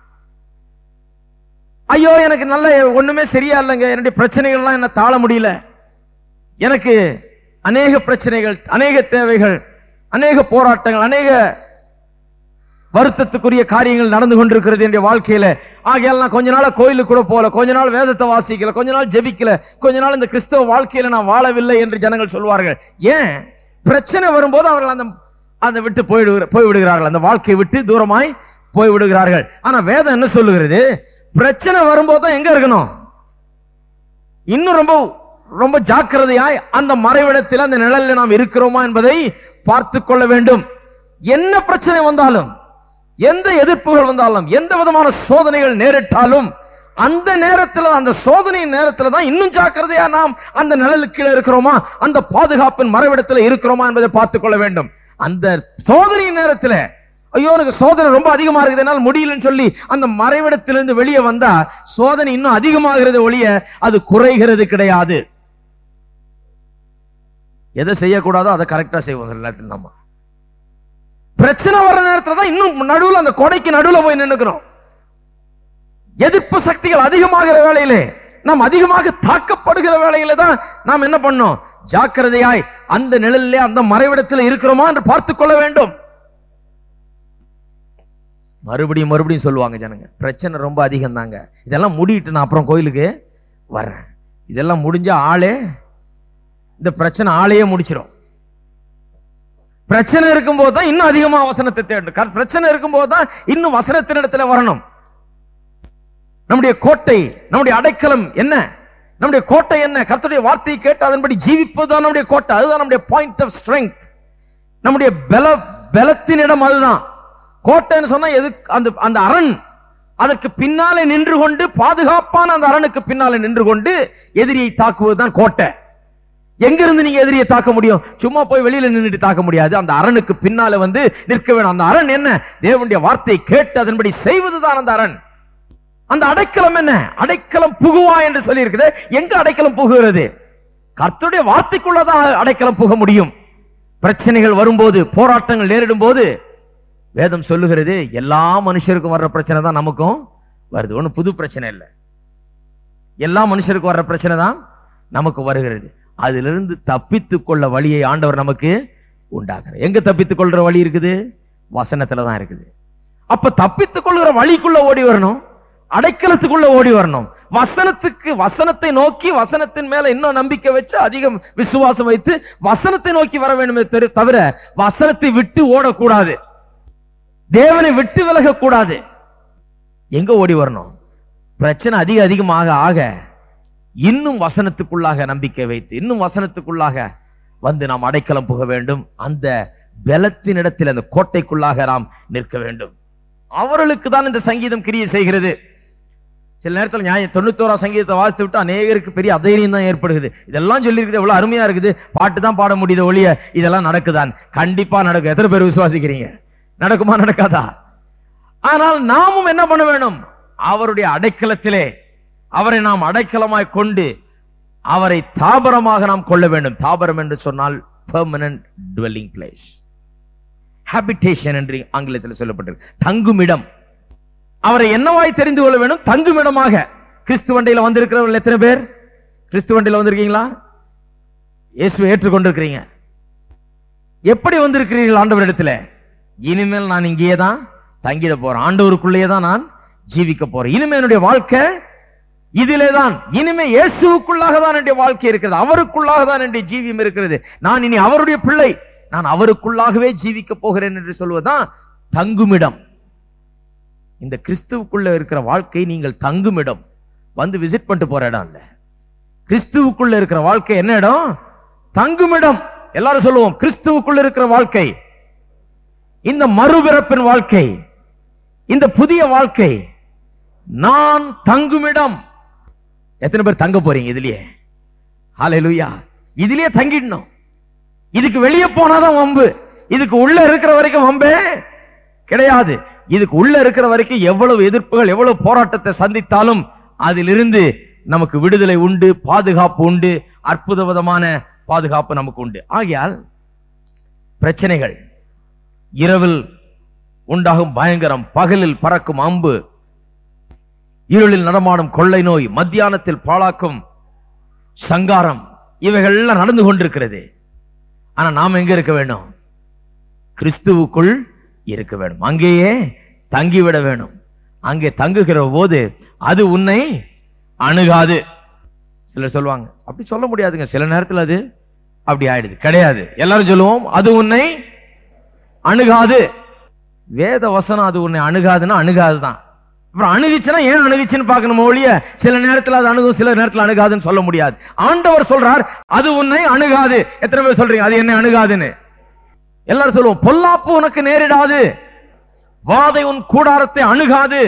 ஐயோ எனக்கு நல்ல ஒண்ணுமே சரியா இல்லைங்க என்னுடைய பிரச்சனைகள்லாம் என்ன தாழ முடியல எனக்கு அநேக பிரச்சனைகள் அநேக தேவைகள் அநேக போராட்டங்கள் அநேக வருத்தத்துக்குரிய காரியங்கள் நடந்து கொண்டிருக்கிறது என்ற வாழ்க்கையில ஆகையால் நான் கொஞ்ச நாள் கோயிலுக்கு கூட போல கொஞ்ச நாள் வேதத்தை வாசிக்கல கொஞ்ச நாள் ஜெபிக்கல கொஞ்ச நாள் இந்த கிறிஸ்தவ வாழ்க்கையில நான் வாழவில்லை என்று ஜனங்கள் சொல்வார்கள் ஏன் பிரச்சனை வரும்போது அவர்கள் அந்த அதை விட்டு போய்விடுகிற போய்விடுகிறார்கள் அந்த வாழ்க்கையை விட்டு தூரமாய் போய் விடுகிறார்கள் ஆனா வேதம் என்ன சொல்லுகிறது பிரச்சனை வரும்போது தான் எங்க இருக்கணும் இன்னும் ரொம்ப ரொம்ப ஜாக்கிரதையாய் அந்த மறைவிடத்தில் அந்த நிழலில் நாம் இருக்கிறோமா என்பதை பார்த்து கொள்ள வேண்டும் என்ன பிரச்சனை வந்தாலும் எந்த எதிர்ப்புகள் வந்தாலும் எந்த விதமான சோதனைகள் நேரிட்டாலும் அந்த நேரத்தில் அந்த சோதனையின் நேரத்தில் தான் இன்னும் ஜாக்கிரதையா நாம் அந்த நிழலுக்கு கீழே இருக்கிறோமா அந்த பாதுகாப்பின் மறைவிடத்தில் இருக்கிறோமா என்பதை பார்த்துக் கொள்ள வேண்டும் அந்த சோதனையின் நேரத்தில் ஐயோ எனக்கு சோதனை ரொம்ப அதிகமா இருக்குது என்னால் முடியலன்னு சொல்லி அந்த மறைவிடத்திலிருந்து வெளியே வந்தா சோதனை இன்னும் அதிகமாகிறது ஒழிய அது குறைகிறது கிடையாது எதை செய்யக்கூடாதோ அதை கரெக்டா செய்வோம் சில நேரத்தில் நம்ம பிரச்சனை வர்ற நேரத்துல தான் இன்னும் நடுவுல அந்த கொடைக்கு நடுவுல போய் நின்னுக்கிறோம் எதிர்ப்பு சக்திகள் அதிகமாகிற வேளையிலே நாம் அதிகமாக தாக்கப்படுகிற வேளையில தான் நாம் என்ன பண்ணோம் ஜாக்கிரதையாய் அந்த நிழலிலே அந்த மறைவிடத்தில் இருக்கிறோமா என்று பார்த்துக் கொள்ள வேண்டும் மறுபடியும் மறுபடியும் சொல்லுவாங்க ஜனங்க பிரச்சனை ரொம்ப அதிகம் தாங்க இதெல்லாம் முடிட்டு நான் அப்புறம் கோயிலுக்கு வர்றேன் இதெல்லாம் முடிஞ்ச ஆளே இந்த பிரச்சனை ஆளையே முடிச்சிடும் பிரச்சனை இருக்கும்போது தான் இன்னும் அதிகமா வசனத்தை தேடணும் கர்- பிரச்சனை இருக்கும்போது தான் இன்னும் வசனத்தினிடத்துல வரணும் நம்முடைய கோட்டை நம்முடைய அடைக்கலம் என்ன நம்முடைய கோட்டை என்ன கர்த்தருடைய வார்த்தையை கேட்டு அதன்படி ஜீவிப்பது தான் நம்முடைய கோட்டை அதுதான் நம்முடைய பாயிண்ட் ஆஃப் ஸ்ட்ரெங்க் நம்முடைய பல பலத்தின் இடம் அதுதான் கோட்டைன்னு சொன்னா எது அந்த அந்த அரண் அதற்கு பின்னாலே நின்று கொண்டு பாதுகாப்பான அந்த அரணுக்கு பின்னாலே நின்று கொண்டு எதிரியை தாக்குவதுதான் கோட்டை எங்க இருந்து நீங்க எதிரியை தாக்க முடியும் சும்மா போய் வெளியில நின்னுட்டு தாக்க முடியாது அந்த அரணுக்கு பின்னால வந்து நிற்க வேணும் அந்த அரண் என்ன தேவனுடைய வார்த்தையை கேட்டு அதன்படி செய்வதுதான் அந்த அரண் அந்த அடைக்கலம் என்ன அடைக்கலம் புகுவா என்று சொல்லி இருக்குது எங்க அடைக்கலம் புகுகிறது கர்த்தருடைய வார்த்தைக்குள்ளதான் அடைக்கலம் புக முடியும் பிரச்சனைகள் வரும்போது போராட்டங்கள் நேரிடும் போது வேதம் சொல்லுகிறது எல்லா மனுஷருக்கும் வர்ற பிரச்சனை தான் நமக்கும் வருது ஒன்றும் புது பிரச்சனை இல்லை எல்லா மனுஷருக்கும் வர்ற பிரச்சனை தான் நமக்கு வருகிறது அதிலிருந்து தப்பித்துக் கொள்ள வழியை ஆண்டவர் நமக்கு உண்டாக்குறார் எங்க தப்பித்துக் கொள்ற வழி இருக்குது வசனத்துல தான் இருக்குது அப்ப தப்பித்துக் கொள்கிற வழிக்குள்ள ஓடி வரணும் அடைக்கலத்துக்குள்ள ஓடி வரணும் வசனத்துக்கு வசனத்தை நோக்கி வசனத்தின் மேல இன்னும் நம்பிக்கை வச்சு அதிகம் விசுவாசம் வைத்து வசனத்தை நோக்கி வர வேண்டுமே தெரு- தவிர வசனத்தை விட்டு ஓடக்கூடாது தேவனை விட்டு விலக கூடாது எங்க ஓடி வரணும் பிரச்சனை அதிக அதிகமாக ஆக இன்னும் வசனத்துக்குள்ளாக நம்பிக்கை வைத்து இன்னும் வசனத்துக்குள்ளாக வந்து நாம் அடைக்கலம் புக வேண்டும் அந்த பலத்தினிடத்தில் அந்த கோட்டைக்குள்ளாக நாம் நிற்க வேண்டும் அவர்களுக்கு தான் இந்த சங்கீதம் கிரியை செய்கிறது சில நேரத்தில் நியாயம் தொண்ணூத்தோராம் சங்கீதத்தை வாசித்து விட்டு அநேகருக்கு பெரிய அதைரியம் தான் ஏற்படுகிறது இதெல்லாம் சொல்லியிருக்குது எவ்வளவு அருமையா இருக்குது பாட்டு தான் பாட முடியுது ஒழிய இதெல்லாம் நடக்குதான் கண்டிப்பா நடக்கும் எத்தனை பேர் விசுவாசிக்கிறீங்க நடக்குமா நடக்காதா ஆனால் நாமும் என்ன பண்ண வேண்டும் அவருடைய அடைக்கலத்திலே அவரை நாம் அடைக்கலமாய் கொண்டு அவரை தாபரமாக நாம் கொள்ள வேண்டும் தாபரம் என்று சொன்னால் பெர்மனன்ட் டுவெல்லிங் பிளேஸ் ஹாபிடேஷன் என்று ஆங்கிலத்தில் சொல்லப்பட்டிருக்கு தங்குமிடம் அவரை என்னவாய் தெரிந்து கொள்ள வேண்டும் தங்குமிடமாக கிறிஸ்து வண்டியில வந்திருக்கிறவர்கள் எத்தனை பேர் கிறிஸ்து வண்டியில வந்திருக்கீங்களா இயேசுவை ஏற்றுக்கொண்டிருக்கிறீங்க எப்படி வந்திருக்கிறீர்கள் ஆண்டவரிடத்துல இனிமேல் நான் இங்கேயே தான் தங்கிட போறேன் ஆண்டவருக்குள்ளேயே தான் நான் ஜீவிக்க போறேன் இனிமே என்னுடைய வாழ்க்கை இதிலே தான் இனிமே இயேசுவுக்குள்ளாக தான் என்னுடைய வாழ்க்கை இருக்கிறது அவருக்குள்ளாக தான் என்னுடைய ஜீவியம் இருக்கிறது நான் இனி அவருடைய பிள்ளை நான் அவருக்குள்ளாகவே ஜீவிக்க போகிறேன் என்று சொல்வதுதான் தங்குமிடம் இந்த கிறிஸ்துவுக்குள்ள இருக்கிற வாழ்க்கை நீங்கள் தங்குமிடம் வந்து விசிட் பண்ணிட்டு போற இடம் இல்ல கிறிஸ்துவுக்குள்ள இருக்கிற வாழ்க்கை என்ன இடம் தங்குமிடம் எல்லாரும் சொல்லுவோம் கிறிஸ்துவுக்குள்ள இருக்கிற வாழ்க்கை இந்த மறுபிறப்பின் வாழ்க்கை இந்த புதிய வாழ்க்கை நான் தங்குமிடம் எத்தனை பேர் தங்க போறீங்க இதுலயே ஹalleluya இதுலயே தங்கிடணும் இதுக்கு வெளியே போனாதான் வம்பு இதுக்கு உள்ள இருக்கிற வரைக்கும் வம்பே கிடையாது இதுக்கு உள்ள இருக்கிற வரைக்கும் எவ்வளவு எதிர்ப்புகள் எவ்வளவு போராட்டத்தை சந்தித்தாலும் அதிலிருந்து நமக்கு விடுதலை உண்டு பாதுகாப்பு உண்டு அற்புத விதமான பாதுகாப்பு நமக்கு உண்டு ஆகையால் பிரச்சனைகள் இரவில் உண்டாகும் பயங்கரம் பகலில் பறக்கும் அம்பு இருளில் நடமாடும் கொள்ளை நோய் மத்தியானத்தில் பாழாக்கும் சங்காரம் இவைகள் எல்லாம் நடந்து கொண்டிருக்கிறது ஆனா நாம் எங்க இருக்க வேண்டும் கிறிஸ்துவுக்குள் இருக்க வேண்டும் அங்கேயே தங்கிவிட வேண்டும் அங்கே தங்குகிற போது அது உன்னை அணுகாது சிலர் சொல்லுவாங்க அப்படி சொல்ல முடியாதுங்க சில நேரத்தில் அது அப்படி ஆயிடுது கிடையாது எல்லாரும் சொல்லுவோம் அது உன்னை அணுகாது வேத வசனம் அது உன்னை அணுகாதுன்னா அணுகாதுதான் அப்புறம் அணுகிச்சுன்னா ஏன் அணுகிச்சுன்னு பார்க்கணும் ஒழிய சில நேரத்தில் அது அணுகும் சில நேரத்தில் அணுகாதுன்னு சொல்ல முடியாது ஆண்டவர் சொல்றார் அது உன்னை அணுகாது எத்தனை பேர் சொல்றீங்க அது என்ன அணுகாதுன்னு எல்லாரும் சொல்லுவோம் பொல்லாப்பு உனக்கு நேரிடாது வாதை உன் கூடாரத்தை அணுகாது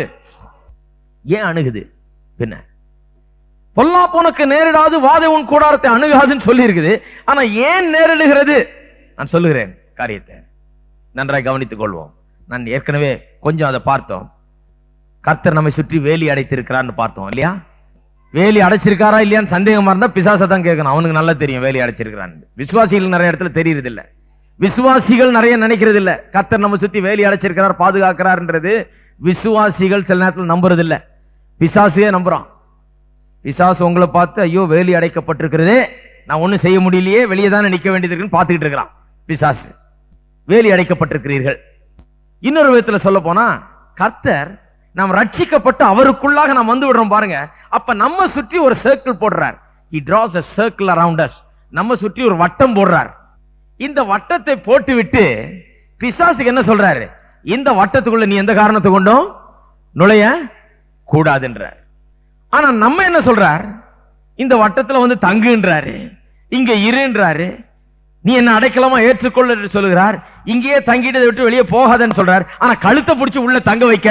ஏன் அணுகுது பின்ன பொல்லாப்பு உனக்கு நேரிடாது வாதை உன் கூடாரத்தை அணுகாதுன்னு சொல்லி இருக்குது ஆனா ஏன் நேரிடுகிறது நான் சொல்லுகிறேன் காரியத்தை நன்றாய் கவனித்துக் கொள்வோம் நான் ஏற்கனவே கொஞ்சம் அதை பார்த்தோம் கர்த்தர் நம்மை சுற்றி வேலி அடைத்திருக்கிறான்னு பார்த்தோம் இல்லையா வேலி அடைச்சிருக்காரா இல்லையான்னு சந்தேகமா இருந்தா பிசாசை தான் கேட்கணும் அவனுக்கு நல்லா தெரியும் வேலி அடைச்சிருக்கிறான்னு விசுவாசிகள் நிறைய இடத்துல தெரியறது இல்ல விசுவாசிகள் நிறைய நினைக்கிறது இல்ல கர்த்தர் நம்ம சுத்தி வேலி அடைச்சிருக்கிறார் பாதுகாக்கிறார்ன்றது விசுவாசிகள் சில நேரத்தில் நம்புறது இல்ல பிசாசையே நம்புறான் பிசாசு உங்களை பார்த்து ஐயோ வேலி அடைக்கப்பட்டிருக்கிறதே நான் ஒண்ணும் செய்ய முடியலையே வெளியே தானே நிக்க வேண்டியது இருக்குன்னு பார்த்துக்கிட்டு இருக்கிறான் பிசாசு வேலி அடைக்கப்பட்டிருக்கிறீர்கள் இன்னொரு விதத்துல சொல்ல போனா கர்த்தர் நாம் ரட்சிக்கப்பட்டு அவருக்குள்ளாக நாம் வந்து விடுறோம் பாருங்க அப்ப நம்ம சுற்றி ஒரு சர்க்கிள் போடுறார் he draws a circle around us நம்ம சுற்றி ஒரு வட்டம் போடுறார் இந்த வட்டத்தை போட்டு விட்டு பிசாசுக்கு என்ன சொல்றாரு இந்த வட்டத்துக்குள்ள நீ எந்த காரணத்தை கொண்டும் நுழைய கூடாதுன்றார் ஆனா நம்ம என்ன சொல்றார் இந்த வட்டத்துல வந்து தங்குன்றாரு இங்க இருன்றாரு நீ என்ன அடைக்கலமா ஏற்றுக்கொள்ள என்று சொல்லுகிறார் இங்கேயே தங்கிட்டதை விட்டு வெளியே போகாதன்னு சொல்றார் ஆனா கழுத்தை பிடிச்சி உள்ள தங்க வைக்க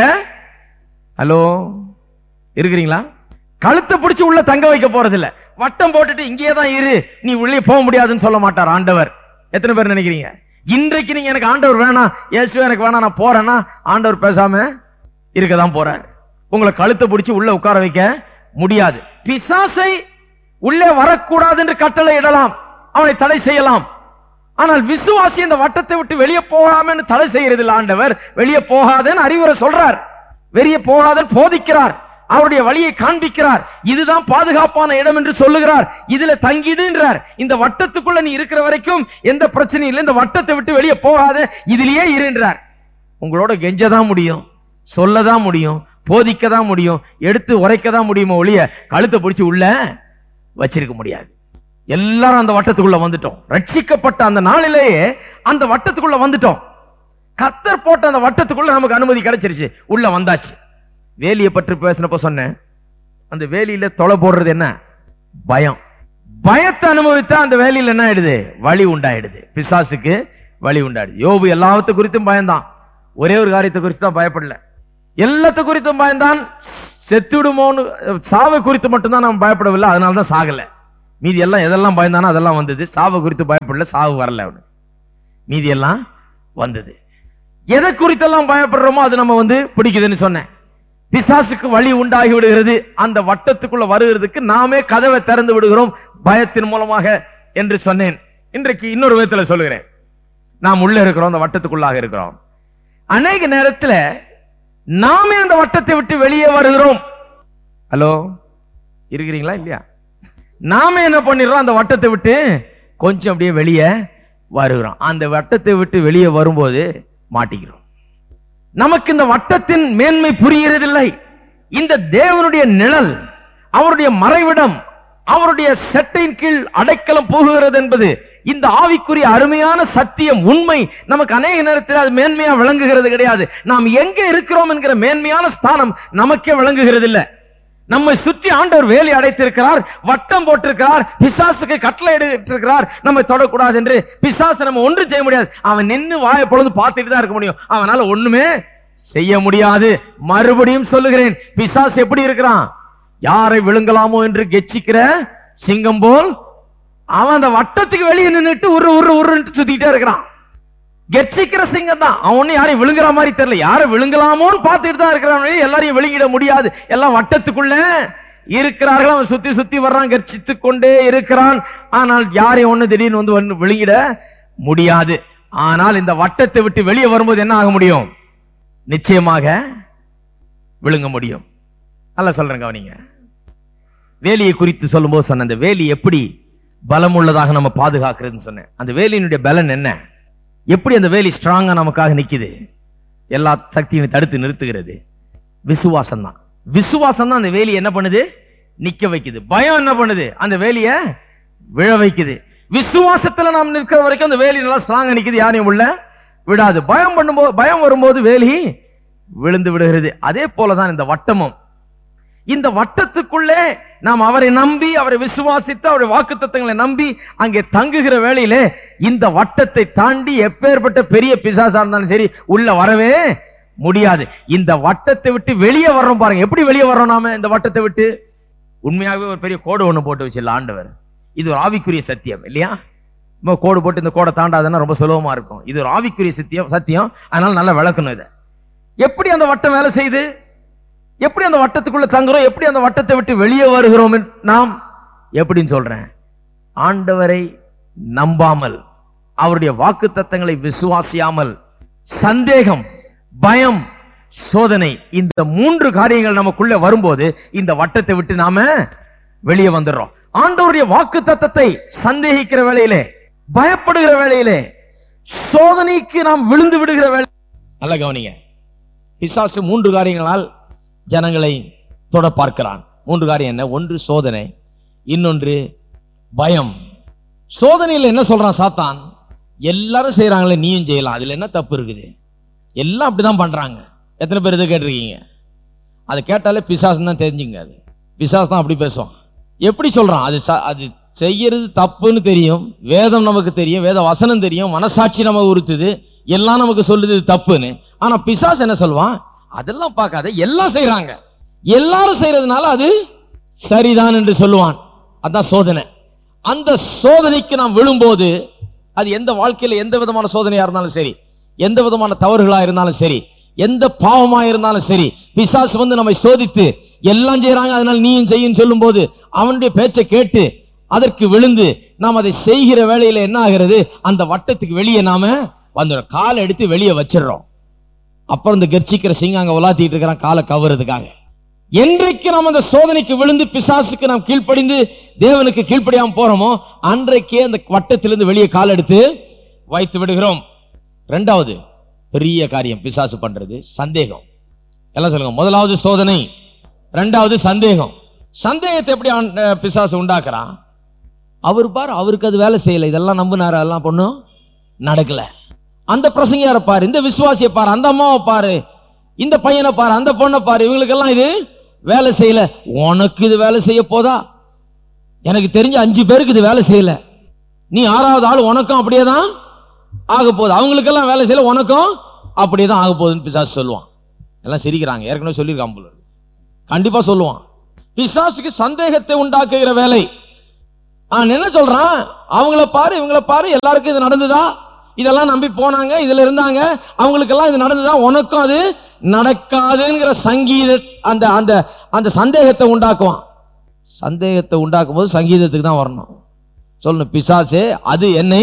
ஹலோ இருக்கிறீங்களா கழுத்தை பிடிச்சி உள்ள தங்க வைக்க போறது இல்ல வட்டம் போட்டுட்டு இங்கேயே தான் இரு நீ உள்ளே போக முடியாதுன்னு சொல்ல மாட்டார் ஆண்டவர் எத்தனை பேர் நினைக்கிறீங்க இன்றைக்கு நீங்க எனக்கு ஆண்டவர் வேணாம் இயேசுவே எனக்கு வேணாம் நான் போறேன்னா ஆண்டவர் பேசாம இருக்க தான் போறார் உங்களை கழுத்தை பிடிச்சி உள்ள உட்கார வைக்க முடியாது பிசாசை உள்ளே வரக்கூடாது என்று கட்டளை இடலாம் அவனை தடை செய்யலாம் ஆனால் விசுவாசி இந்த வட்டத்தை விட்டு வெளியே போகாமன்னு தடை செய்யறது இல்ல ஆண்டவர் வெளியே போகாதன்னு அறிவுரை சொல்றார் வெளியே போகாதன்னு போதிக்கிறார் அவருடைய வழியை காண்பிக்கிறார் இதுதான் பாதுகாப்பான இடம் என்று சொல்லுகிறார் இதுல தங்கிடுன்றார் இந்த வட்டத்துக்குள்ள நீ இருக்கிற வரைக்கும் எந்த பிரச்சனையும் இல்லை இந்த வட்டத்தை விட்டு வெளியே போகாத இதிலேயே இருன்றார் உங்களோட கெஞ்சதான் முடியும் சொல்லதான் முடியும் போதிக்க தான் முடியும் எடுத்து உரைக்க தான் முடியுமோ ஒழிய கழுத்தை பிடிச்சி உள்ள வச்சிருக்க முடியாது எல்லாரும் அந்த வட்டத்துக்குள்ள வந்துட்டோம் ரட்சிக்கப்பட்ட அந்த நாளிலேயே அந்த வட்டத்துக்குள்ள வந்துட்டோம் கத்தர் போட்ட அந்த வட்டத்துக்குள்ள நமக்கு அனுமதி கிடைச்சிருச்சு உள்ள வந்தாச்சு வேலியை பற்றி பேசினப்ப சொன்னேன் அந்த வேலியில தொலை போடுறது என்ன பயம் பயத்தை அனுபவித்தா அந்த வேலியில என்ன ஆயிடுது வழி உண்டாயிடுது பிசாசுக்கு வழி உண்டாயிடுது யோபு எல்லாத்த குறித்தும் பயந்தான் ஒரே ஒரு காரியத்தை குறித்து தான் பயப்படல எல்லாத்த குறித்தும் பயந்தான் செத்துடுமோன்னு சாவை குறித்து மட்டும்தான் நாம் பயப்படவில்லை அதனால தான் சாகல மீதி எல்லாம் எதெல்லாம் பயந்தானோ அதெல்லாம் வந்தது சாவை குறித்து பயப்படல சாவு வரல அவனு மீதி எல்லாம் வந்தது எதை குறித்தெல்லாம் பயப்படுறோமோ அது நம்ம வந்து பிடிக்குதுன்னு சொன்னேன் பிசாசுக்கு வழி உண்டாகி விடுகிறது அந்த வட்டத்துக்குள்ள வருகிறதுக்கு நாமே கதவை திறந்து விடுகிறோம் பயத்தின் மூலமாக என்று சொன்னேன் இன்றைக்கு இன்னொரு விதத்துல சொல்லுகிறேன் நாம் உள்ள இருக்கிறோம் அந்த வட்டத்துக்குள்ளாக இருக்கிறோம் அநேக நேரத்துல நாமே அந்த வட்டத்தை விட்டு வெளியே வருகிறோம் ஹலோ இருக்கிறீங்களா இல்லையா நாம என்ன பண்ணிடுறோம் அந்த வட்டத்தை விட்டு கொஞ்சம் அப்படியே வெளியே வருகிறோம் அந்த வட்டத்தை விட்டு வெளியே வரும்போது மாட்டிக்கிறோம் நமக்கு இந்த வட்டத்தின் மேன்மை புரிகிறதில்லை இந்த தேவனுடைய நிழல் அவருடைய மறைவிடம் அவருடைய செட்டையின் கீழ் அடைக்கலம் போகுகிறது என்பது இந்த ஆவிக்குரிய அருமையான சத்தியம் உண்மை நமக்கு அநேக நேரத்தில் அது மேன்மையா விளங்குகிறது கிடையாது நாம் எங்கே இருக்கிறோம் என்கிற மேன்மையான ஸ்தானம் நமக்கே விளங்குகிறது இல்லை நம்மை சுற்றி ஆண்டவர் வேலி அடைத்திருக்கிறார் வட்டம் போட்டிருக்கிறார் பிசாசுக்கு கட்டளை எடுத்திருக்கிறார் நம்மை தொடக்கூடாது என்று பிசாசு நம்ம ஒன்றும் செய்ய முடியாது அவன் நின்னு வாயை பொழுது பார்த்துட்டு தான் இருக்க முடியும் அவனால ஒண்ணுமே செய்ய முடியாது மறுபடியும் சொல்லுகிறேன் பிசாசு எப்படி இருக்கிறான் யாரை விழுங்கலாமோ என்று கெச்சிக்கிற சிங்கம் போல் அவன் அந்த வட்டத்துக்கு வெளியே நின்னுட்டு உரு உரு உருன்ட்டு சுத்திக்கிட்டே இருக்கிறான் கெர்ச்சிக்கிற சிங்கம் தான் அவன் ஒன்னும் யாரையும் விழுங்குற மாதிரி தெரியல யாரை விழுங்கலாமோன்னு பார்த்துட்டு தான் இருக்கிறான் ஒழிய எல்லாரையும் விழுங்கிட முடியாது எல்லாம் வட்டத்துக்குள்ள இருக்கிறார்கள் அவன் சுத்தி சுத்தி வர்றான் கர்ச்சித்து கொண்டே இருக்கிறான் ஆனால் யாரையும் ஒண்ணு திடீர்னு வந்து ஒண்ணு விழுங்கிட முடியாது ஆனால் இந்த வட்டத்தை விட்டு வெளியே வரும்போது என்ன ஆக முடியும் நிச்சயமாக விழுங்க முடியும் நல்லா சொல்றேன் கவனிங்க வேலியை குறித்து சொல்லும்போது சொன்ன அந்த வேலி எப்படி பலம் உள்ளதாக நம்ம பாதுகாக்கிறதுன்னு சொன்னேன் அந்த வேலியினுடைய பலன் என்ன எப்படி அந்த வேலி ஸ்ட்ராங்கா நமக்காக நிக்குது எல்லா சக்தியும் தடுத்து நிறுத்துகிறது விசுவாசம் தான் விசுவாசம் தான் அந்த வேலி என்ன பண்ணுது நிக்க வைக்குது பயம் என்ன பண்ணுது அந்த வேலிய விழ வைக்குது விசுவாசத்துல நாம் நிற்கிற வரைக்கும் அந்த வேலி நல்லா ஸ்ட்ராங்கா நிக்குது யாரையும் உள்ள விடாது பயம் பண்ணும்போது பயம் வரும்போது வேலி விழுந்து விடுகிறது அதே போலதான் இந்த வட்டமும் இந்த வட்டத்துக்குள்ளே நாம் அவரை நம்பி அவரை விசுவாசித்து அவருடைய வாக்குத்தத்தங்களை நம்பி அங்கே தங்குகிற வேளையிலே இந்த வட்டத்தை தாண்டி எப்பேற்பட்ட பெரிய பிசாசா இருந்தாலும் சரி உள்ள வரவே முடியாது இந்த வட்டத்தை விட்டு வெளியே வர்றோம் பாருங்க எப்படி வெளியே வர்றோம் நாம இந்த வட்டத்தை விட்டு உண்மையாகவே ஒரு பெரிய கோடு ஒண்ணு போட்டு வச்சிடல ஆண்டவர் இது ஒரு ஆவிக்குரிய சத்தியம் இல்லையா நம்ம கோடு போட்டு இந்த கோடை தாண்டாதுன்னா ரொம்ப சுலபமா இருக்கும் இது ஒரு ஆவிக்குரிய சத்தியம் சத்தியம் அதனால நல்லா விளக்கணும் இதை எப்படி அந்த வட்டம் வேலை செய்யுது எப்படி அந்த வட்டத்துக்குள்ள தங்குறோம் எப்படி அந்த வட்டத்தை விட்டு வெளியே வருகிறோம் என்று நாம் எப்படின்னு சொல்றேன் ஆண்டவரை நம்பாமல் அவருடைய வாக்கு தத்தங்களை விசுவாசியாமல் சந்தேகம் பயம் சோதனை இந்த மூன்று காரியங்கள் நமக்குள்ள வரும்போது இந்த வட்டத்தை விட்டு நாம வெளியே வந்துடுறோம் ஆண்டவருடைய வாக்கு தத்தத்தை சந்தேகிக்கிற வேளையிலே பயப்படுகிற வேளையிலே சோதனைக்கு நாம் விழுந்து விடுகிற வேலை நல்ல கவனிங்க பிசாசு மூன்று காரியங்களால் ஜனங்களை தொட பார்க்கிறான் மூன்று காரியம் என்ன ஒன்று சோதனை இன்னொன்று பயம் சோதனையில் என்ன சொல்றான் சாத்தான் எல்லாரும் செய்றாங்களே நீயும் செய்யலாம் அதுல என்ன தப்பு இருக்குது எல்லாம் அப்படிதான் பண்றாங்க எத்தனை பேர் இதை கேட்டிருக்கீங்க அதை கேட்டாலே பிசாசு தான் தெரிஞ்சுங்க அது பிசாசு தான் அப்படி பேசுவான் எப்படி சொல்றான் அது ச- அது செய்யறது தப்புன்னு தெரியும் வேதம் நமக்கு தெரியும் வேத வசனம் தெரியும் மனசாட்சி நமக்கு உறுத்துது எல்லாம் நமக்கு சொல்லுது இது தப்புன்னு ஆனா பிசாசு என்ன சொல்வான் அதெல்லாம் பார்க்காத எல்லாம் செய்றாங்க எல்லாரும் செய்யறதுனால அது சரிதான் என்று சொல்லுவான் அதான் சோதனை அந்த சோதனைக்கு நாம் விழும்போது அது எந்த வாழ்க்கையில எந்த விதமான சோதனையா இருந்தாலும் சரி எந்த விதமான தவறுகளா இருந்தாலும் சரி எந்த பாவமா இருந்தாலும் சரி பிசாசு வந்து நம்மை சோதித்து எல்லாம் செய்றாங்க அதனால நீயும் செய்யும் சொல்லும்போது அவனுடைய பேச்சை கேட்டு அதற்கு விழுந்து நாம் அதை செய்கிற வேளையில என்ன ஆகிறது அந்த வட்டத்துக்கு வெளியே நாம வந்துடும் காலை எடுத்து வெளியே வச்சிடுறோம் அப்புறம் இந்த கர்ச்சிக்கிற சிங்கம் அங்க உலாத்திட்டு இருக்கிறான் காலை கவறதுக்காக என்றைக்கு நாம் அந்த சோதனைக்கு விழுந்து பிசாசுக்கு நாம் கீழ்ப்படிந்து தேவனுக்கு கீழ்ப்படியாம போறோமோ அன்றைக்கே அந்த வட்டத்திலிருந்து வெளியே கால் எடுத்து வைத்து விடுகிறோம் ரெண்டாவது பெரிய காரியம் பிசாசு பண்றது சந்தேகம் எல்லாம் சொல்லுங்க முதலாவது சோதனை ரெண்டாவது சந்தேகம் சந்தேகத்தை எப்படி ஆண்- அஹ் பிசாசு உண்டாக்குறான் அவர் பாரு அவருக்கு அது வேலை செய்யல இதெல்லாம் நம்பினாரு அதெல்லாம் பொண்ணும் நடக்கல அந்த பிரசங்கியாரை பாரு இந்த விசுவாசியை பாரு அந்த அம்மாவை பாரு இந்த பையனை பாரு அந்த பொண்ணை பாரு இவங்களுக்கெல்லாம் இது வேலை செய்யல உனக்கு இது வேலை செய்ய போதா எனக்கு தெரிஞ்ச அஞ்சு பேருக்கு இது வேலை செய்யல நீ ஆறாவது ஆள் உனக்கும் அப்படியே தான் ஆக போகுது அவங்களுக்கெல்லாம் வேலை செய்யல உனக்கும் அப்படியே தான் ஆக போகுதுன்னு பிசாசு சொல்லுவான் எல்லாம் சிரிக்கிறாங்க ஏற்கனவே சொல்லியிருக்கான் போல இருக்கு. கண்டிப்பா சொல்லுவான் பிசாசுக்கு சந்தேகத்தை உண்டாக்குகிற வேலை அவன் என்ன சொல்றான் அவங்கள பாரு இவங்கள பாரு எல்லாருக்கும் இது நடந்துதா இதெல்லாம் நம்பி போனாங்க இதுல இருந்தாங்க அவங்களுக்கெல்லாம் இது நடந்துதா உனக்கும் அது நடக்காதுங்கிற சங்கீத அந்த அந்த அந்த சந்தேகத்தை உண்டாக்குவான் சந்தேகத்தை உண்டாக்கும் போது சங்கீதத்துக்கு தான் வரணும் சொல்லணும் பிசாசே அது என்னை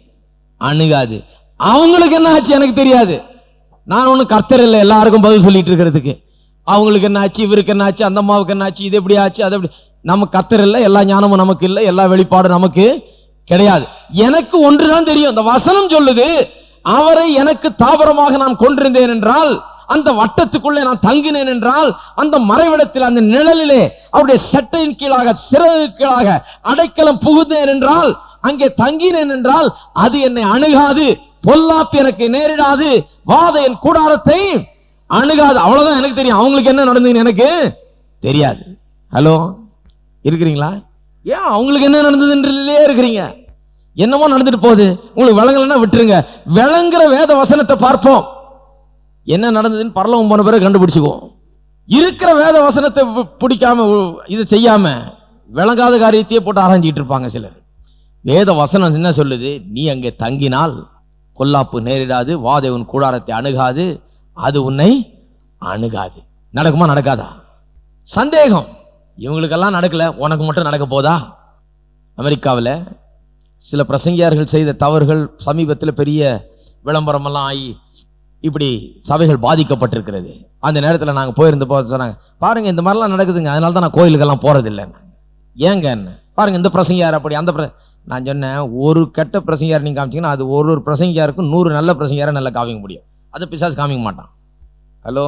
அணுகாது அவங்களுக்கு என்ன ஆச்சு எனக்கு தெரியாது நான் ஒன்றும் கர்த்தர் இல்லை எல்லாருக்கும் பதில் சொல்லிட்டு இருக்கிறதுக்கு அவங்களுக்கு என்ன ஆச்சு இவருக்கு என்ன ஆச்சு அந்த அம்மாவுக்கு என்ன ஆச்சு இது எப்படி ஆச்சு அது எப்படி நம்ம கர்த்தர் இல்லை எல்லா ஞானமும் நமக்கு இல்லை எல்லா வெளிப்பாடும் நமக்கு கிடையாது எனக்கு ஒன்றுதான் தெரியும் இந்த வசனம் சொல்லுது அவரை எனக்கு தாபரமாக நான் கொண்டிருந்தேன் என்றால் அந்த வட்டத்துக்குள்ளே நான் தங்கினேன் என்றால் அந்த மறைவிடத்தில் அந்த நிழலிலே அவருடைய சட்டையின் கீழாக சிறகு கீழாக அடைக்கலம் புகுந்தேன் என்றால் அங்கே தங்கினேன் என்றால் அது என்னை அணுகாது பொல்லாப்பு எனக்கு நேரிடாது வாத என் கூடாரத்தை அணுகாது அவ்வளவுதான் எனக்கு தெரியும் அவங்களுக்கு என்ன நடந்ததுன்னு எனக்கு தெரியாது ஹலோ இருக்கிறீங்களா ஏன் அவங்களுக்கு என்ன நடந்ததுன்றதுலயே இருக்கிறீங்க என்னமோ நடந்துட்டு போகுது உங்களுக்கு விளங்கலைன்னா விட்டுருங்க விளங்குற வேத வசனத்தை பார்ப்போம் என்ன நடந்ததுன்னு பரலவம் போன பிறகு கண்டுபிடிச்சுக்குவோம் இருக்கிற வேத வசனத்தை பி- பிடிக்காம உ- இது செய்யாம விளங்காத காரியத்தையே போட்டு ஆராய்ஞ்சிட்டு இருப்பாங்க சிலர் வேத வசனம் என்ன சொல்லுது நீ அங்கே தங்கினால் கொல்லாப்பு நேரிடாது வாதை உன் கூடாரத்தை அணுகாது அது உன்னை அணுகாது நடக்குமா நடக்காதா சந்தேகம் இவங்களுக்கெல்லாம் நடக்கல உனக்கு மட்டும் நடக்க போதா அமெரிக்காவில் சில பிரசங்கியார்கள் செய்த தவறுகள் சமீபத்தில் பெரிய விளம்பரமெல்லாம் ஆகி இப்படி சபைகள் பாதிக்கப்பட்டிருக்கிறது அந்த நேரத்தில் நாங்கள் போயிருந்தப்போ சொன்னாங்க பாருங்க இந்த மாதிரிலாம் நடக்குதுங்க அதனால தான் நான் கோயிலுக்கெல்லாம் போறதில்லை ஏங்க என்ன பாருங்க இந்த பிரசங்கியார் அப்படி அந்த பிர- நான் சொன்னேன் ஒரு கெட்ட பிரசங்கியார் நீங்க காமிச்சீங்கன்னா அது ஒரு ஒரு பிரசங்கியாருக்கும் நூறு நல்ல பிரசங்கியாரை நல்லா காமிக்க முடியும் அதை பிசாசு காமிக்க மாட்டான் ஹலோ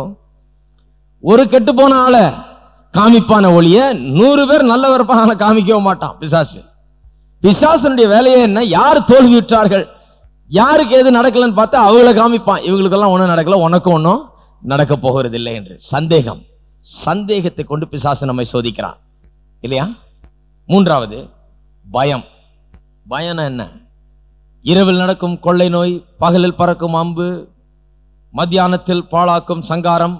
ஒரு கெட்டு போன ஆளை காமிப்பான ஒழிய நூறு பேர் நல்லவர் இருப்பான காமிக்கவே மாட்டான் பிசாசு பிசாசனுடைய வேலையே என்ன யார் தோல்வியுற்றார்கள் யாருக்கு எது நடக்கலன்னு பார்த்தா அவங்கள காமிப்பான் இவங்களுக்கெல்லாம் ஒன்றும் நடக்கல உனக்கும் ஒன்றும் நடக்க போகிறது இல்லை என்று சந்தேகம் சந்தேகத்தை கொண்டு பிசாசு நம்மை சோதிக்கிறான் இல்லையா மூன்றாவது பயம் பயம்னா என்ன இரவில் நடக்கும் கொள்ளை நோய் பகலில் பறக்கும் அம்பு மத்தியானத்தில் பாழாக்கும் சங்காரம்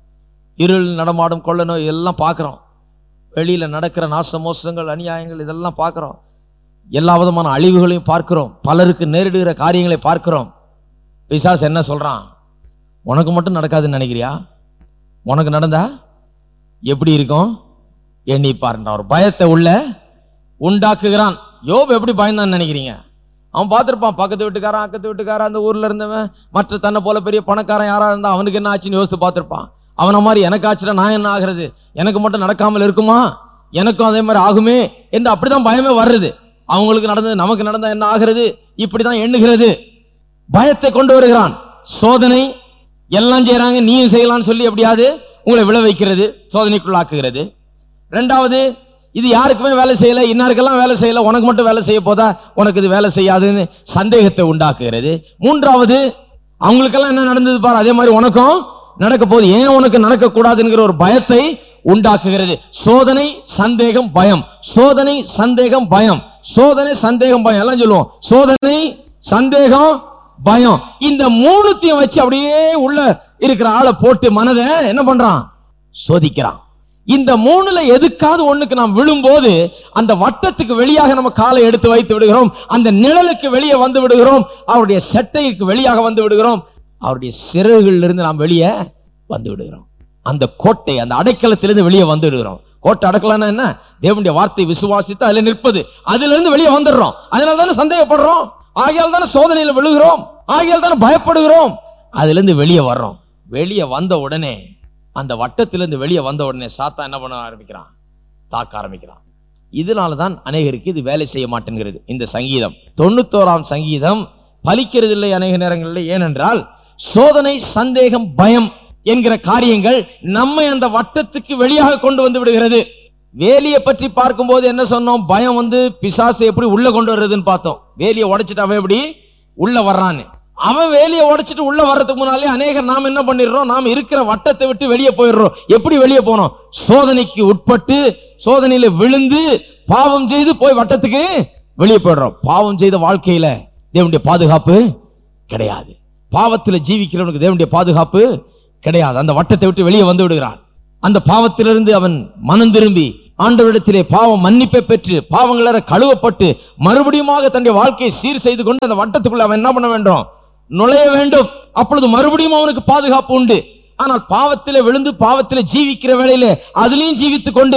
இருள் நடமாடும் கொள்ள நோய் எல்லாம் பார்க்குறோம் வெளியில் நடக்கிற நாச மோசங்கள் அநியாயங்கள் இதெல்லாம் பார்க்குறோம் எல்லா விதமான அழிவுகளையும் பார்க்கிறோம் பலருக்கு நேரிடுகிற காரியங்களை பார்க்கிறோம் பிசாசு என்ன சொல்றான் உனக்கு மட்டும் நடக்காதுன்னு நினைக்கிறியா உனக்கு நடந்தா எப்படி இருக்கும் எண்ணி பாருன்ற ஒரு பயத்தை உள்ள உண்டாக்குகிறான் யோபு எப்படி பயந்தான்னு நினைக்கிறீங்க அவன் பார்த்திருப்பான் பக்கத்து வீட்டுக்காரன் அக்கத்து வீட்டுக்காரன் அந்த ஊர்ல இருந்தவன் மற்ற தன்னை போல பெரிய பணக்காரன் யாரா இருந்தா அவனுக்கு என்ன ஆச்சுன்னு யோசித்து பார்த்திருப்பான் அவனை மாதிரி எனக்கு ஆச்சுன்னா நான் என்ன ஆகிறது எனக்கு மட்டும் நடக்காமல் இருக்குமா எனக்கும் அதே மாதிரி ஆகுமே என்று அப்படிதான் பயமே வர்றது அவங்களுக்கு நடந்தது நமக்கு நடந்தா என்ன ஆகிறது இப்படிதான் எண்ணுகிறது பயத்தை கொண்டு வருகிறான் சோதனை எல்லாம் செய்றாங்க நீயும் செய்யலாம்னு சொல்லி எப்படியாவது உங்களை விழ வைக்கிறது சோதனைக்குள்ளாக்குகிறது ரெண்டாவது இது யாருக்குமே வேலை செய்யல இன்னாருக்கெல்லாம் வேலை செய்யல உனக்கு மட்டும் வேலை செய்ய போதா உனக்கு இது வேலை செய்யாதுன்னு சந்தேகத்தை உண்டாக்குகிறது மூன்றாவது அவங்களுக்கெல்லாம் என்ன நடந்தது பாரு அதே மாதிரி உனக்கும் நடக்க போகுது ஏன் உனக்கு நடக்க கூடாதுங்கிற ஒரு பயத்தை உண்டாக்குகிறது சோதனை சந்தேகம் பயம் சோதனை சந்தேகம் பயம் சோதனை சந்தேகம் பயம் எல்லாம் சொல்லுவோம் சோதனை சந்தேகம் பயம் இந்த மூணுத்தையும் வச்சு அப்படியே உள்ள இருக்கிற ஆளை போட்டு மனதை என்ன பண்றான் சோதிக்கிறான் இந்த மூணுல எதுக்காவது ஒண்ணுக்கு நாம் விழும்போது அந்த வட்டத்துக்கு வெளியாக நம்ம காலை எடுத்து வைத்து விடுகிறோம் அந்த நிழலுக்கு வெளியே வந்து விடுகிறோம் அவருடைய செட்டைக்கு வெளியாக வந்து விடுகிறோம் அவருடைய சிறகுகளிலிருந்து இருந்து நாம் வெளியே வந்து விடுகிறோம் அந்த கோட்டை அந்த அடைக்கலத்திலிருந்து வெளியே வந்து விடுகிறோம் கோட்டை அடக்கலன்னா என்ன தேவனுடைய வார்த்தை விசுவாசித்து அதுல நிற்பது அதுல இருந்து வெளியே வந்துடுறோம் அதனால தானே சந்தேகப்படுறோம் ஆகையால் தானே சோதனையில விழுகிறோம் ஆகையால் தானே பயப்படுகிறோம் அதுல இருந்து வெளியே வர்றோம் வெளியே வந்த உடனே அந்த வட்டத்திலிருந்து வெளியே வந்த உடனே சாத்தா என்ன பண்ண ஆரம்பிக்கிறான் தாக்க ஆரம்பிக்கிறான் இதனால தான் அநேகருக்கு இது வேலை செய்ய மாட்டேங்கிறது இந்த சங்கீதம் தொண்ணூத்தோராம் சங்கீதம் பலிக்கிறது இல்லை அநேக நேரங்களில் ஏனென்றால் சோதனை சந்தேகம் பயம் என்கிற காரியங்கள் நம்மை அந்த வட்டத்துக்கு வெளியாக கொண்டு வந்து விடுகிறது வேலியை பற்றி பார்க்கும்போது என்ன சொன்னோம் பயம் வந்து பிசாசை எப்படி உள்ள கொண்டு வர்றதுன்னு பார்த்தோம் வேலியை உடைச்சிட்டு அவன் எப்படி உள்ள வர்றான்னு அவன் வேலையை உடைச்சிட்டு உள்ள வர்றதுக்கு முன்னாலே அநேகர் நாம் என்ன பண்ணிடுறோம் நாம் இருக்கிற வட்டத்தை விட்டு வெளியே போயிடுறோம் எப்படி வெளியே போனோம் சோதனைக்கு உட்பட்டு சோதனையில விழுந்து பாவம் செய்து போய் வட்டத்துக்கு வெளியே போயிடுறோம் பாவம் செய்த வாழ்க்கையில தேவனுடைய பாதுகாப்பு கிடையாது பாவத்துல ஜீவிக்கிறவனுக்கு தேவனுடைய பாதுகாப்பு கிடையாது அந்த வட்டத்தை விட்டு வெளியே வந்து விடுகிறான் அந்த பாவத்திலிருந்து அவன் மனம் திரும்பி ஆண்டவரிடத்திலே பாவம் மன்னிப்பை பெற்று பாவங்கள கழுவப்பட்டு மறுபடியுமாக தன்னுடைய வாழ்க்கையை சீர் செய்து கொண்டு அந்த வட்டத்துக்குள்ள அவன் என்ன பண்ண வேண்டும் நுழைய வேண்டும் அப்பொழுது மறுபடியும் அவனுக்கு பாதுகாப்பு உண்டு ஆனால் பாவத்திலே விழுந்து பாவத்திலே ஜீவிக்கிற வேளையிலே அதிலையும் ஜீவித்துக் கொண்டு